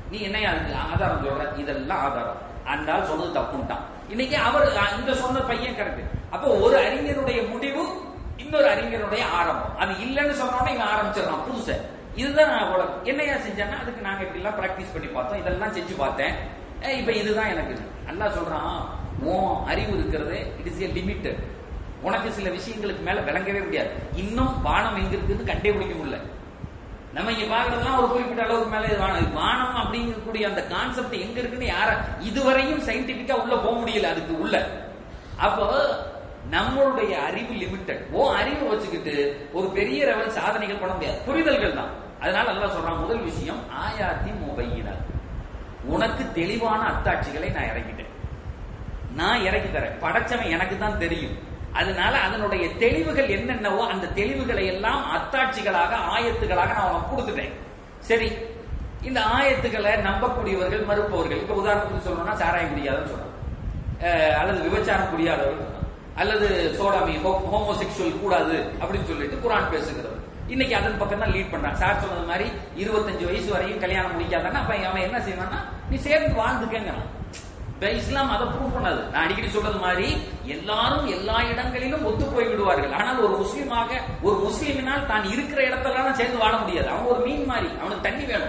நீ என்ன அதுக்கு ஆதாரம் சொல்ற இதெல்லாம் ஆதாரம் அந்த ஆள் சொன்னது தப்புன்ட்டான் இன்னைக்கு அவர் இந்த சொன்ன பையன் கரெக்ட் அப்போ ஒரு அறிஞருடைய முடிவு இன்னொரு அறிஞருடைய ஆரம்பம் அது இல்லைன்னு சொன்னோடனே இவன் ஆரம்பிச்சிடறான் புதுசை இதுதான் நான் உலகம் என்னையா செஞ்சேன்னா அதுக்கு நாங்க இப்படி எல்லாம் பிராக்டிஸ் பண்ணி பார்த்தோம் இதெல்லாம் செஞ்சு பார்த்தேன் ஏய், இப்ப இதுதான் எனக்கு நல்லா சொல்றான் உன் அறிவு இருக்கிறது இட் இஸ் ஏ லிமிட்டட் உனக்கு சில விஷயங்களுக்கு மேல விளங்கவே முடியாது இன்னும் வானம் எங்க இருக்குன்னு கண்டே பிடிக்க முடியல நம்ம இங்க பாக்குறதுலாம் ஒரு குறிப்பிட்ட அளவுக்கு மேல இது வானம் இது வானம் அப்படிங்கக்கூடிய அந்த கான்செப்ட் எங்க இருக்குன்னு யார இதுவரையும் சயின்டிபிக்கா உள்ள போக முடியல அதுக்கு உள்ள அப்போ நம்மளுடைய அறிவு லிமிட்டட் ஓ அறிவு வச்சுக்கிட்டு ஒரு பெரிய லெவல் சாதனைகள் பண்ண முடியாது புரிதல்கள் தான் அதனால நல்லா சொல்றான் முதல் விஷயம் ஆயாத்தி முபையினர் உனக்கு தெளிவான அத்தாட்சிகளை நான் இறக்கிட்டேன் நான் இறக்கி தரேன் படைச்சவன் எனக்கு தான் தெரியும் அதனால அதனுடைய தெளிவுகள் என்னென்னவோ அந்த தெளிவுகளை எல்லாம் அத்தாட்சிகளாக ஆயத்துகளாக நான் உனக்கு கொடுத்துட்டேன் சரி இந்த ஆயத்துக்களை நம்பக்கூடியவர்கள் மறுப்பவர்கள் இப்ப உதாரணத்துக்கு சொல்லணும்னா சாராயம் குடியாதுன்னு சொல்றான் அஹ் அல்லது விபச்சாரம் குடியாதவர்கள் சொல்றான் அல்லது சோடாமி ஹோமோசெக்சுவல் கூடாது அப்படின்னு சொல்லிட்டு குரான் பேசுகிறது இன்னைக்கு அதன் பக்கம் தான் லீட் பண்றான் சார் சொன்னது மாதிரி இருபத்தஞ்சு வயசு வரையும் கல்யாணம் முடிக்காதான்னா அப்ப அவன் என்ன செய்வான்னா நீ சேர்ந்து வாழ்ந்துக்கங்கிறான் இப்ப இஸ்லாம் அதை ப்ரூவ் பண்ணாது நான் அடிக்கடி சொல்றது மாதிரி எல்லாரும் எல்லா இடங்களிலும் ஒத்து போய் விடுவார்கள் ஆனால் ஒரு முஸ்லீமாக ஒரு முஸ்லீமினால் தான் இருக்கிற இடத்துல சேர்ந்து வாழ முடியாது அவன் ஒரு மீன் மாதிரி அவனுக்கு தண்ணி வேணும்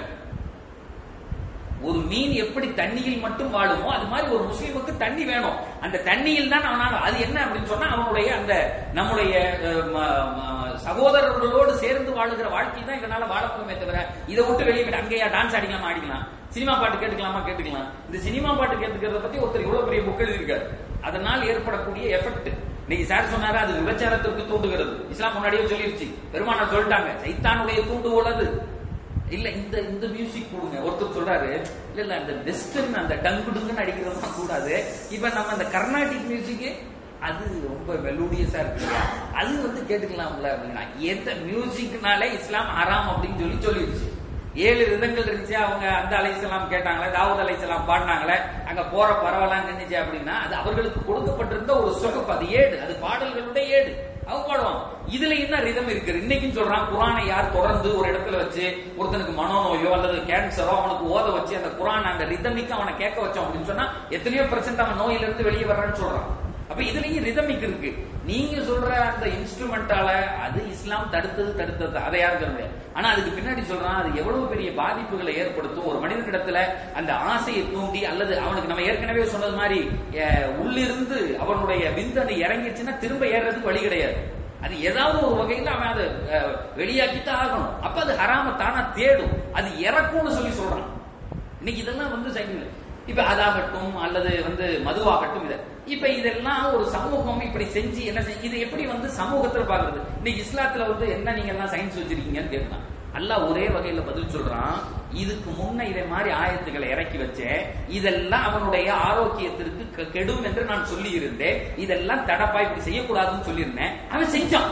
ஒரு மீன் எப்படி தண்ணியில் மட்டும் வாழுமோ அது மாதிரி ஒரு முஸ்லீமுக்கு தண்ணி வேணும் அந்த தண்ணியில் தான் அவனால அது என்ன அப்படின்னு சொன்னா அவனுடைய அந்த நம்முடைய அஹ், ம- ம- சகோதரர்களோடு சேர்ந்து வாழுகிற வாழ்க்கை தான் இதனால வாழ முடியுமே தவிர இதை விட்டு வெளியே போயிட்டு அங்கேயா டான்ஸ் ஆடிக்கலாமா ஆடிக்கலாம் சினிமா பாட்டு கேட்டுக்கலாமா கேட்டுக்கலாம் இந்த சினிமா பாட்டு கேட்டுக்கிறத பத்தி ஒருத்தர் இவ்வளவு பெரிய புக் எழுதியிருக்காரு அதனால் ஏற்படக்கூடிய எஃபெக்ட் இன்னைக்கு சார் சொன்னாரு அது விபச்சாரத்திற்கு தூண்டுகிறது இஸ்லாம் முன்னாடியே சொல்லிருச்சு பெருமானார் சொல்லிட்டாங்க சைத்தானுடைய தூண்டுகோல் அது இல்ல இந்த இந்த மியூசிக் கொடுங்க ஒருத்தர் சொல்றாரு இல்ல இல்ல அந்த வெஸ்டர்ன் அந்த டங்கு டுங்குன்னு அடிக்கிறது தான் கூடாது இப்ப நம்ம அந்த கர்நாடிக் மியூசிக் அது ரொம்ப மெலோடியஸா இருக்கு அது வந்து கேட்டுக்கலாம்ல அப்படின்னா எந்த மியூசிக்னாலே இஸ்லாம் ஹராம் அப்படின்னு சொல்லி சொல்லிடுச்சு ஏழு விதங்கள் இருந்துச்சு அவங்க அந்த அலைசலாம் கேட்டாங்களே தாவூத் அலைசலாம் பாடினாங்களே அங்க போற பரவலாம் நின்னுச்சு அப்படின்னா அது அவர்களுக்கு கொடுக்கப்பட்டிருந்த ஒரு சொகப் அது ஏடு அது பாடல்களுடைய ஏடு அவங்க பாடுவான் இதுல என்ன ரிதம் இருக்கு இன்னைக்கும் சொல்றான் குரானை யார் தொடர்ந்து ஒரு இடத்துல வச்சு ஒருத்தனுக்கு மனோநோயோ அல்லது கேன்சரோ அவனுக்கு ஓத வச்சு அந்த குரான் அந்த ரிதமிக்கு அவனை கேட்க வச்சோம் அப்படின்னு சொன்னா எத்தனையோ பெர்சென்ட் அவன் நோயில இருந்து வெளியே வர்றான்னு சொல்றான் அப்ப இதுலயும் ரிதமிக் இருக்கு நீங்க சொல்ற அந்த இன்ஸ்ட்ருமெண்டால அது இஸ்லாம் தடுத்தது தடுத்தது அதை யாரும் சொல்ல முடியாது ஆனா அதுக்கு பின்னாடி சொல்றான் அது எவ்வளவு பெரிய பாதிப்புகளை ஏற்படுத்தும் ஒரு மனிதனிடத்துல அந்த ஆசையை தூண்டி அல்லது அவனுக்கு நம்ம ஏற்கனவே சொன்னது மாதிரி அஹ், உள்ளிருந்து அவனுடைய விந்தணு இறங்கிடுச்சுன்னா திரும்ப ஏறுறதுக்கு வழி கிடையாது அது ஏதாவது ஒரு வகையில அவன் அதை அஹ், வெளியாக்கித்தான் ஆகணும் அப்ப அது ஹராம தானா தேடும் அது இறக்கும்னு சொல்லி சொல்றான் இன்னைக்கு இதெல்லாம் வந்து சைக்கிள் இப்ப அதாகட்டும் அல்லது வந்து மதுவாகட்டும் இத இப்ப இதெல்லாம் ஒரு சமூகம் இப்படி செஞ்சு என்ன செய் இது எப்படி வந்து சமூகத்துல பாக்குறது இன்னைக்கு இஸ்லாத்துல வந்து என்ன நீங்க எல்லாம் சயின்ஸ் வச்சிருக்கீங்கன்னு கேட்கலாம் அல்லாஹ் ஒரே வகையில பதில் சொல்றான் இதுக்கு முன்ன இதை மாதிரி ஆயத்துக்களை இறக்கி வச்சேன் இதெல்லாம் அவனுடைய ஆரோக்கியத்திற்கு கெ- கெடும் என்று நான் சொல்லி இருந்தேன் இதெல்லாம் தடப்பா இப்படி செய்யக்கூடாதுன்னு சொல்லியிருந்தேன் அவன் செஞ்சான்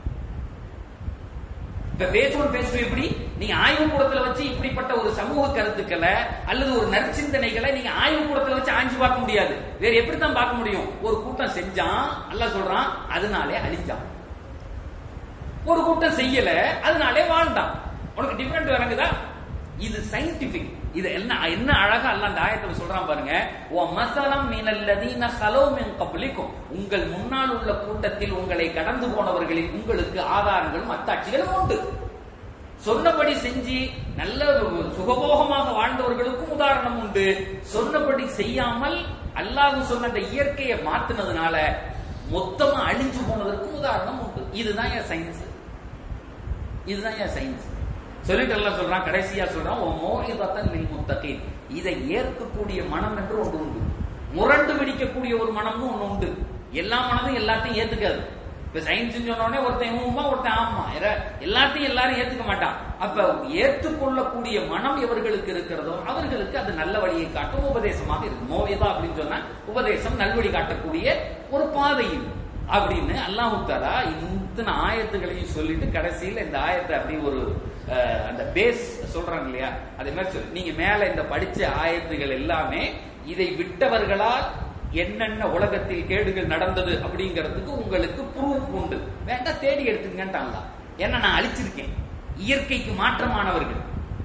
இப்ப பேசுவோம் பேசுவோம் எப்படி நீங்க ஆய்வு கூடத்துல வச்சு இப்படிப்பட்ட ஒரு சமூக கருத்துக்களை அல்லது ஒரு நற்சிந்தனைகளை நீங்க ஆய்வு கூடத்துல வச்சு ஆய்ஞ்சு பார்க்க முடியாது வேற எப்படி தான் பார்க்க முடியும் ஒரு கூட்டம் செஞ்சான் அல்ல சொல்றான் அதனாலே அழிஞ்சான் ஒரு கூட்டம் செய்யல அதனாலே வாழ்ந்தான் உனக்கு டிஃபரெண்ட் விளங்குதா இது சயின்டிபிக் இது என்ன என்ன அழகா அல்ல அந்த ஆயத்துல சொல்றான் பாருங்க ஓ மசலம் மினல்லதீன ஹலோ மின் கப்லிக்கும் உங்கள் முன்னால் உள்ள கூட்டத்தில் உங்களை கடந்து போனவர்களில் உங்களுக்கு ஆதாரங்களும் அத்தாட்சிகளும் உண்டு சொன்னபடி செஞ்சு நல்ல சுகபோகமாக வாழ்ந்தவர்களுக்கும் உதாரணம் உண்டு சொன்னபடி செய்யாமல் அல்லாஹ் சொன்ன அந்த இயற்கையை மாத்துனதுனால மொத்தமா அழிஞ்சு போனதற்கும் உதாரணம் உண்டு இதுதான் என் சயின்ஸ் இதுதான் என் சயின்ஸ் சொல்லிட்டு எல்லாம் சொல்றான் கடைசியா சொல்றான் ஓ மோகிதத்தன் லில் முத்தகீன் இதை ஏற்கக்கூடிய மனம் என்று ஒன்று உண்டு முரண்டு பிடிக்கக்கூடிய ஒரு மனமும் ஒண்ணு உண்டு எல்லா மனதும் எல்லாத்தையும் ஏத்துக்காது இப்ப சயின்ஸ் சொன்னோடனே ஒருத்தன் ஊமா ஒருத்தன் ஆமா எர- எல்லாத்தையும் எல்லாரும் ஏத்துக்க மாட்டான் அப்ப ஏற்றுக்கொள்ளக்கூடிய மனம் எவர்களுக்கு இருக்கிறதோ அவர்களுக்கு அது நல்ல வழியை காட்டும் உபதேசமாக இருக்கு மோவிதா அப்படின்னு சொன்னா உபதேசம் நல்வழி காட்டக்கூடிய ஒரு பாதை இது அப்படின்னு அல்லாஹு தாலா இத்தனை ஆயத்துகளையும் சொல்லிட்டு கடைசியில இந்த ஆயத்தை அப்படி ஒரு அஹ், அந்த பேஸ் சொல்றாங்க இல்லையா அதே மாதிரி சொல்லு நீங்க மேல இந்த படிச்ச ஆயத்துகள் எல்லாமே இதை விட்டவர்களால் என்னென்ன உலகத்தில் கேடுகள் நடந்தது அப்படிங்கிறதுக்கு உங்களுக்கு ப்ரூஃப் உண்டு வேண்டாம் தேடி எடுத்துங்கன்ட்டாங்களா ஏன்னா நான் அழிச்சிருக்கேன் இயற்கைக்கு மாற்றமானவர்கள்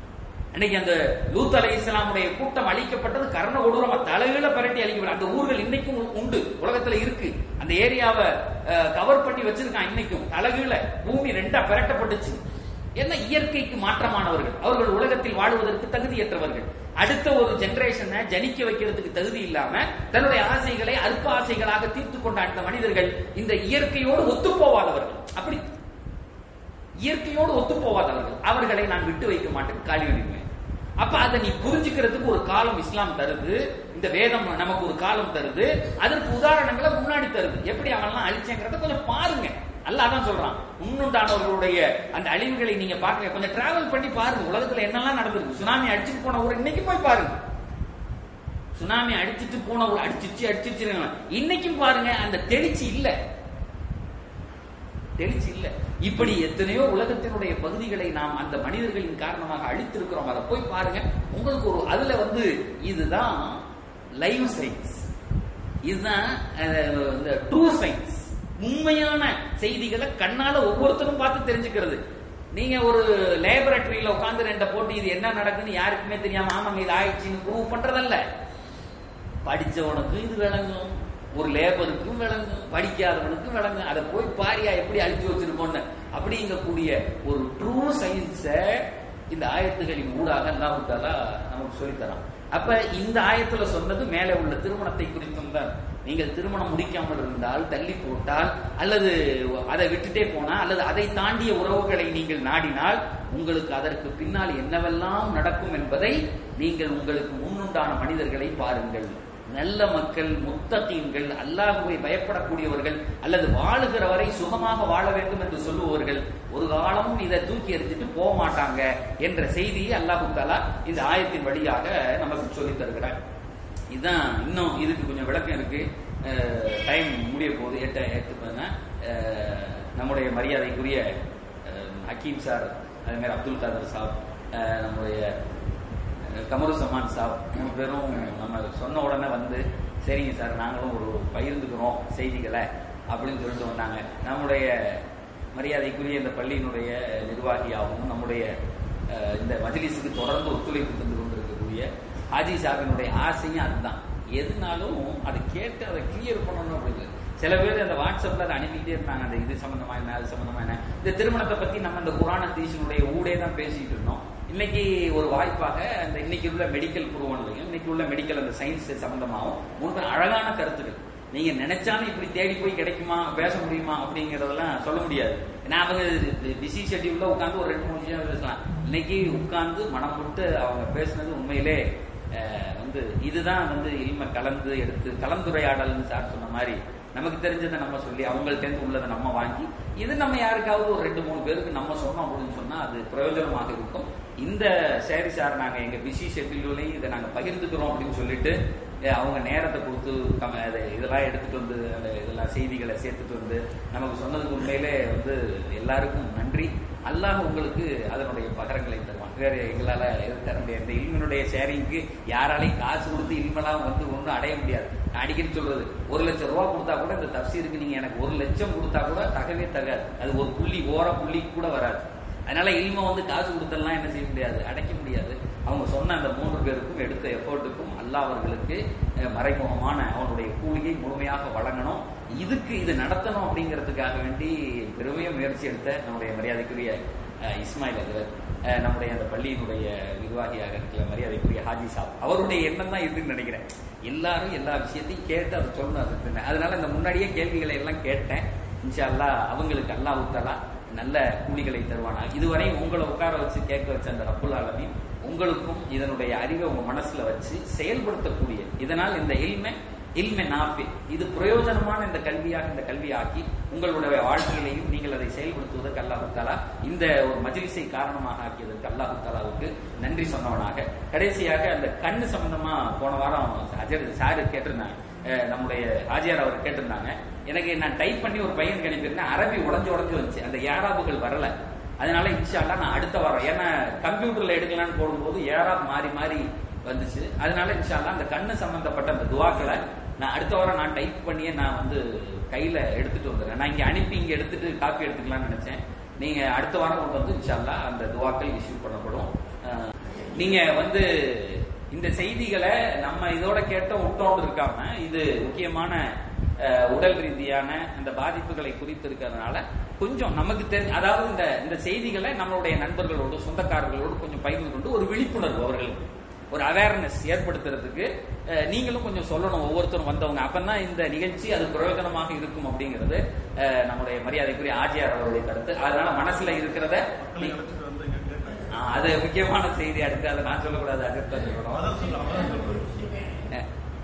அன்னைக்கு அந்த லூத் அலை இஸ்லாமுடைய கூட்டம் அழிக்கப்பட்டது கர்ண கொடூரமா தலையில பரட்டி அழிக்கப்படும் அந்த ஊர்கள் இன்னைக்கும் உண்டு உலகத்துல இருக்கு அந்த ஏரியாவை கவர் பண்ணி வச்சிருக்கான் இன்னைக்கும் தலைகீழ பூமி ரெண்டா பிரட்டப்பட்டுச்சு என்ன இயற்கைக்கு மாற்றமானவர்கள் அவர்கள் உலகத்தில் வாழ்வதற்கு தகுதியற்றவர்கள் அடுத்த ஒரு ஜெனரேஷனை ஜனிக்க வைக்கிறதுக்கு தகுதி இல்லாம தன்னுடைய ஆசைகளை அல்ப ஆசைகளாக தீர்த்து கொண்ட அந்த மனிதர்கள் இந்த இயற்கையோடு ஒத்து போவாதவர்கள் அப்படி இயற்கையோடு ஒத்து போவாதவர்கள் அவர்களை நான் விட்டு வைக்க மாட்டேன் காலி பண்ணிடுவேன் அப்ப அதை நீ புரிஞ்சுக்கிறதுக்கு ஒரு காலம் இஸ்லாம் தருது இந்த வேதம் நமக்கு ஒரு காலம் தருது அதற்கு உதாரணங்களை முன்னாடி தருது எப்படி அவன்லாம் அழிச்சேங்கிறத கொஞ்சம் பாருங்க அல்ல அதான் சொல்றான் முன்னுண்டானவர்களுடைய அந்த அழிவுகளை நீங்க பாருங்க கொஞ்சம் டிராவல் பண்ணி பாருங்க உலகத்துல என்னெல்லாம் நடந்திருக்கு சுனாமி அடிச்சுட்டு போன ஊர் இன்னைக்கு போய் பாருங்க சுனாமி அடிச்சிட்டு போன ஊர் அடிச்சிச்சு அடிச்சிச்சு இன்னைக்கும் பாருங்க அந்த தெளிச்சு இல்ல தெளிச்சு இல்ல இப்படி எத்தனையோ உலகத்தினுடைய பகுதிகளை நாம் அந்த மனிதர்களின் காரணமாக அழித்திருக்கிறோம் அதை போய் பாருங்க உங்களுக்கு ஒரு அதுல வந்து இதுதான் லைவ் சயின்ஸ் இதுதான் இந்த ட்ரூ சயின்ஸ் உண்மையான செய்திகளை கண்ணால ஒவ்வொருத்தரும் பார்த்து தெரிஞ்சுக்கிறது நீங்க ஒரு லேபரட்டரியில உட்கார்ந்து ரெண்ட போட்டு இது என்ன நடக்குன்னு யாருக்குமே தெரியாம ஆமாங்க இது ஆயிடுச்சுன்னு ப்ரூவ் பண்றதல்ல படிச்சவனுக்கு இது விளங்கும் ஒரு லேபருக்கும் விளங்கும் படிக்காதவனுக்கும் விளங்கும் அதை போய் பாரியா எப்படி அழிச்சு வச்சிருக்கோன்னு அப்படிங்கக்கூடிய ஒரு ட்ரூ சயின்ஸ இந்த ஆயத்துகளின் ஊடாக அல்லாஹுத்தாலா நமக்கு சொல்லித்தரான் அப்ப இந்த ஆயத்துல சொன்னது மேலே உள்ள திருமணத்தை குறித்தும் தான் நீங்கள் திருமணம் முடிக்காமல் இருந்தால் தள்ளி போட்டால் அல்லது அதை விட்டுட்டே போனா அல்லது அதை தாண்டிய உறவுகளை நீங்கள் நாடினால் உங்களுக்கு அதற்கு பின்னால் என்னவெல்லாம் நடக்கும் என்பதை நீங்கள் உங்களுக்கு முன்னுண்டான மனிதர்களை பாருங்கள் நல்ல மக்கள் முத்தத்தீன்கள் அல்லாஹுவை பயப்படக்கூடியவர்கள் அல்லது வாழுகிற வரை சுகமாக வாழ வேண்டும் என்று சொல்லுபவர்கள் ஒரு காலமும் இதை தூக்கி எறிஞ்சிட்டு போக மாட்டாங்க என்ற செய்தியை அல்லாஹு தாலா இந்த ஆயத்தின் வழியாக நமக்கு சொல்லித் தருகிறார் இதுதான் இன்னும் இதுக்கு கொஞ்சம் விளக்கம் இருக்கு டைம் முடிய போகுது எட்டு எட்டு பாருங்க நம்முடைய மரியாதைக்குரிய ஹக்கீம் சார் அதே மாதிரி அப்துல் காதர் சாப் நம்முடைய கமரு சமான் சாப் மூணு பேரும் நம்ம சொன்ன உடனே வந்து சரிங்க சார் நாங்களும் ஒரு பகிர்ந்துக்கிறோம் செய்திகளை அப்படின்னு சொல்லிட்டு வந்தாங்க நம்முடைய மரியாதைக்குரிய இந்த பள்ளியினுடைய நிர்வாகியாகவும் நம்முடைய இந்த மஜ்லிஸுக்கு தொடர்ந்து ஒத்துழைப்பு தந்து கொண்டிருக்கக்கூடிய ஹாஜி சாபினுடைய ஆசையும் அதுதான் எதுனாலும் அதை கேட்டு அதை கிளியர் பண்ணணும் அப்படின்னு சில பேர் அந்த வாட்ஸ்அப்ல அதை அனுப்பிக்கிட்டே இருந்தாங்க அந்த இது சம்பந்தமா என்ன அது சம்பந்தமா என்ன இந்த திருமணத்தை பத்தி நம்ம இந்த குரான தீசனுடைய ஊடே தான் பேசிட்டு இருந்தோம் இன்னைக்கு ஒரு வாய்ப்பாக அந்த இன்னைக்கு உள்ள மெடிக்கல் புருவன்லையும் இன்னைக்கு உள்ள மெடிக்கல் அந்த சயின்ஸ் சம்பந்தமாகவும் மூன்று அழகான கருத்துக்கள் நீங்க நினைச்சாலும் இப்படி தேடி போய் கிடைக்குமா பேச முடியுமா அப்படிங்கறதெல்லாம் சொல்ல முடியாது ஏன்னா அவங்க பிஸி ஷெட்யூல்ல உட்காந்து ஒரு ரெண்டு மூணு விஷயம் பேசலாம் இன்னைக்கு உட்கார்ந்து மனம் விட்டு அவங்க பேசுனது உண்மையிலே வந்து இதுதான் வந்து இல்ம கலந்து எடுத்து கலந்துரையாடல்னு சார் சொன்ன மாதிரி நமக்கு தெரிஞ்சதை நம்ம சொல்லி அவங்கள்ட்ட உள்ளதை நம்ம வாங்கி இது நம்ம யாருக்காவது ஒரு ரெண்டு மூணு பேருக்கு நம்ம சொன்னோம் அப்படின்னு சொன்னா அது பிரயோஜனமாக இருக்கும் இந்த சேரி சார் நாங்க எங்க பிஸி ஷெட்யூல்லையும் இதை நாங்க பகிர்ந்துக்கிறோம் அப்படின்னு சொல்லிட்டு அவங்க நேரத்தை கொடுத்து நம்ம அதை இதெல்லாம் எடுத்துட்டு வந்து அந்த இதெல்லாம் செய்திகளை சேர்த்துட்டு வந்து நமக்கு சொன்னதுக்கு உண்மையிலே வந்து எல்லாருக்கும் நன்றி அல்லாஹ் உங்களுக்கு அதனுடைய பகரங்களை தருவான் வேற எங்களால எது தர முடியாது இந்த இல்மனுடைய ஷேரிங்க்கு யாராலையும் காசு கொடுத்து இல்மெல்லாம் வந்து ஒன்றும் அடைய முடியாது நான் அடிக்கடி சொல்றது ஒரு லட்சம் ரூபா கொடுத்தா கூட இந்த தப்சீருக்கு நீங்க எனக்கு ஒரு லட்சம் கொடுத்தா கூட தகவே தகாது அது ஒரு புள்ளி ஓர புள்ளி கூட வராது அதனால இல்ம வந்து காசு கொடுத்தெல்லாம் என்ன செய்ய முடியாது அடைக்க முடியாது அவங்க சொன்ன அந்த மூன்று பேருக்கும் எடுத்த எஃபர்ட்டுக்கும் அல்லா அவர்களுக்கு மறைமுகமான அவனுடைய கூலியை முழுமையாக வழங்கணும் இதுக்கு இது நடத்தணும் அப்படிங்கிறதுக்காக வேண்டி பெருமையும் முயற்சி எடுத்த நம்முடைய மரியாதைக்குரிய இஸ்மாயில் அதிபர் நம்முடைய அந்த பள்ளியினுடைய நிர்வாகியாக இருக்கிற மரியாதைக்குரிய ஹாஜி சாப் அவருடைய எண்ணம் தான் இதுன்னு நினைக்கிறேன் எல்லாரும் எல்லா விஷயத்தையும் கேட்டு அதை சொல்லணும் அது அதனால இந்த முன்னாடியே கேள்விகளை எல்லாம் கேட்டேன் இன்ஷா அல்லா அவங்களுக்கு அல்லா உத்தலா நல்ல கூலிகளை தருவானா இதுவரை உங்களை உட்கார வச்சு கேட்க வச்ச அந்த ரப்புல் ஆலமின் உங்களுக்கும் இதனுடைய அறிவை உங்க மனசுல வச்சு செயல்படுத்தக்கூடிய இதனால் இந்த இல்மை இல்மை நாப்பி இது பிரயோஜனமான இந்த கல்வியாக இந்த கல்வியாக்கி உங்களுடைய வாழ்க்கையிலையும் நீங்கள் அதை செயல்படுத்துவதற்கு அல்லாஹு தாலா இந்த ஒரு மஜிலிசை காரணமாக ஆக்கியதற்கு அல்லாஹு தாலாவுக்கு நன்றி சொன்னவனாக கடைசியாக அந்த கண்ணு சம்பந்தமா போன வாரம் அஜர் சாரு கேட்டிருந்தாங்க நம்முடைய ஆஜியார் அவர் கேட்டிருந்தாங்க எனக்கு நான் டைப் பண்ணி ஒரு பையனுக்கு அனுப்பியிருந்தேன் அரபி உடஞ்சு உடஞ்சு வந்துச்சு அந்த ஏராபுகள் வரல அதனால இன்ஷால்லா நான் அடுத்த வாரம் ஏன்னா கம்ப்யூட்டர்ல எடுக்கலாம்னு போடும்போது ஏராப் மாறி மாறி வந்துச்சு அதனால இன்ஷால்லா அந்த கண்ணு சம்பந்தப்பட்ட அந்த துவாக்களை நான் அடுத்த வாரம் நான் டைப் பண்ணியே நான் வந்து கையில எடுத்துட்டு வந்துடுறேன் நான் இங்க அனுப்பி இங்க எடுத்துட்டு காப்பி எடுத்துக்கலாம்னு நினைச்சேன் நீங்க அடுத்த வாரம் கொண்டு வந்து இன்ஷால்லா அந்த துவாக்கள் இஷ்யூ பண்ணப்படும் நீங்க வந்து இந்த செய்திகளை நம்ம இதோட கேட்ட விட்டோண்டு இருக்காம இது முக்கியமான அஹ், உடல் ரீதியான இந்த பாதிப்புகளை குறித்து இருக்கிறதுனால கொஞ்சம் நமக்கு தெரிஞ்ச அதாவது இந்த இந்த செய்திகளை நம்மளுடைய நண்பர்களோடு சொந்தக்காரர்களோடு கொஞ்சம் பகிர்ந்து கொண்டு ஒரு விழிப்புணர்வு அவர்களுக்கு ஒரு அவேர்னஸ் ஏற்படுத்துறதுக்கு அஹ், நீங்களும் கொஞ்சம் சொல்லணும் ஒவ்வொருத்தரும் வந்தவங்க அப்பதான் இந்த நிகழ்ச்சி அது பிரயோஜனமாக இருக்கும் அப்படிங்கிறது அஹ், நம்முடைய மரியாதைக்குரிய ஆஜியார் அவருடைய கருத்து அதனால மனசுல இருக்கிறத மக்களை நீ- அழைச்சிட்டு வந்து இங்க கேட்டாங்க. ஆ, அது முக்கியமான செய்தி அடுத்து அதை நான் சொல்லக்கூடாது அஜித் தான் சொல்லணும் அதான் சொல்ல, அதான் சொல்றேன். அஹ்,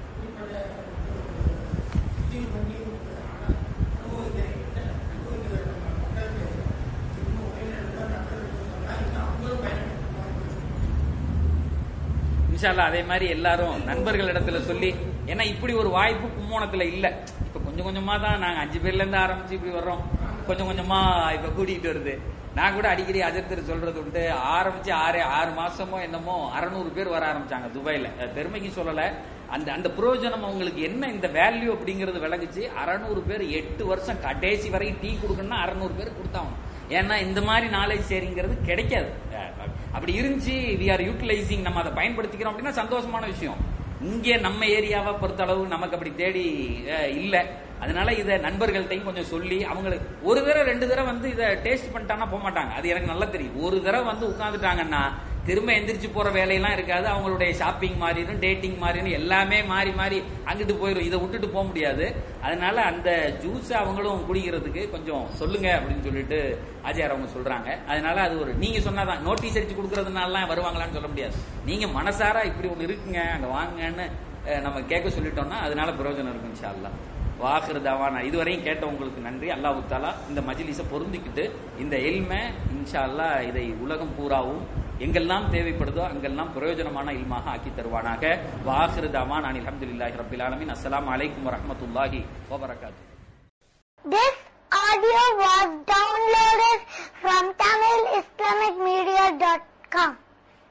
இன்ஷால்லா அதே மாதிரி எல்லாரும் நண்பர்கள் இடத்துல சொல்லி ஏன்னா இப்படி ஒரு வாய்ப்பு கும்போணத்துல இல்ல இப்ப கொஞ்சம் கொஞ்சமா தான் நாங்க அஞ்சு பேர்ல இருந்து ஆரம்பிச்சு இப்படி வர்றோம் கொஞ்சம் கொஞ்சமா இப்ப கூட்டிகிட்டு வருது நான் கூட அடிக்கடி அஜர்த்தர் சொல்றது உண்டு ஆரம்பிச்சு ஆறு ஆறு மாசமோ என்னமோ அறநூறு பேர் வர ஆரம்பிச்சாங்க துபாயில அஹ் பெருமைக்கு சொல்லல அந்த அந்த பிரயோஜனம் அவங்களுக்கு என்ன இந்த வேல்யூ அப்படிங்கிறது விளங்குச்சு அறநூறு பேர் எட்டு வருஷம் கடைசி வரைக்கும் டீ கொடுக்கணும்னா அறநூறு பேர் கொடுத்தாங்க ஏன்னா இந்த மாதிரி நாலேஜ் ஷேரிங்கிறது கிடைக்காது அஹ் அப்படி இருந்துச்சு வி ஆர் யூட்டிலைசிங் நம்ம அதை பயன்படுத்திக்கிறோம் அப்படின்னா சந்தோஷமான விஷயம் இங்கே நம்ம ஏரியாவை பொறுத்த அளவு நமக்கு அப்படி தேடி அஹ், இல்ல அதனால இதை நண்பர்கள்ட்டையும் கொஞ்சம் சொல்லி அவங்களுக்கு ஒரு தடவை ரெண்டு தடவை வந்து இதை டேஸ்ட் பண்ணிட்டாங்கன்னா போக மாட்டாங்க அது எனக்கு நல்லா தெரியும் ஒரு தடவை வந்து உட்காந்துட்டாங்கன்னா திரும்ப எந்திரிச்சு போற வேலையெல்லாம் இருக்காது அவங்களுடைய ஷாப்பிங் மாறிடும் டேட்டிங் மாறிடும் எல்லாமே மாறி மாறி அங்கிட்டு போயிடும் இதை விட்டுட்டு போக முடியாது அதனால அந்த ஜூஸ் அவங்களும் குடிக்கிறதுக்கு கொஞ்சம் சொல்லுங்க அப்படின்னு சொல்லிட்டு ஆச்சார் அவங்க சொல்றாங்க அதனால அது ஒரு நீங்க சொன்னாதான் நோட்டீஸ் அடிச்சு கொடுக்கறதுனால வருவாங்களான்னு சொல்ல முடியாது நீங்க மனசாரா இப்படி ஒண்ணு இருக்குங்க அங்க வாங்கன்னு அஹ், நம்ம கேட்க சொல்லிட்டோம்னா அதனால பிரயோஜனம் இருக்கும் இன்ஷா அல்லாஹ் வாஹிர் தவானா இதுவரையும் கேட்ட உங்களுக்கு நன்றி அல்லாஹ் தாலா இந்த மஜ்லிஸை பொருந்திக்கிட்டு இந்த எல்மை இன்ஷா அல்லாஹ் இதை உலகம் பூராவும் எங்கெல்லாம் தேவைப்படுதோ அங்கெல்லாம் பிரயோஜனமான இல்மாக ஆக்கி தருவானாக வாஹிர் தவான் அனில் அஹமதுல்லாஹி ரபில் ஆலமின் அஸ்ஸலாமு அலைக்கும் வரஹ்மத்துல்லாஹி வபரகாத்து This audio was downloaded from TamilIslamicMedia.com.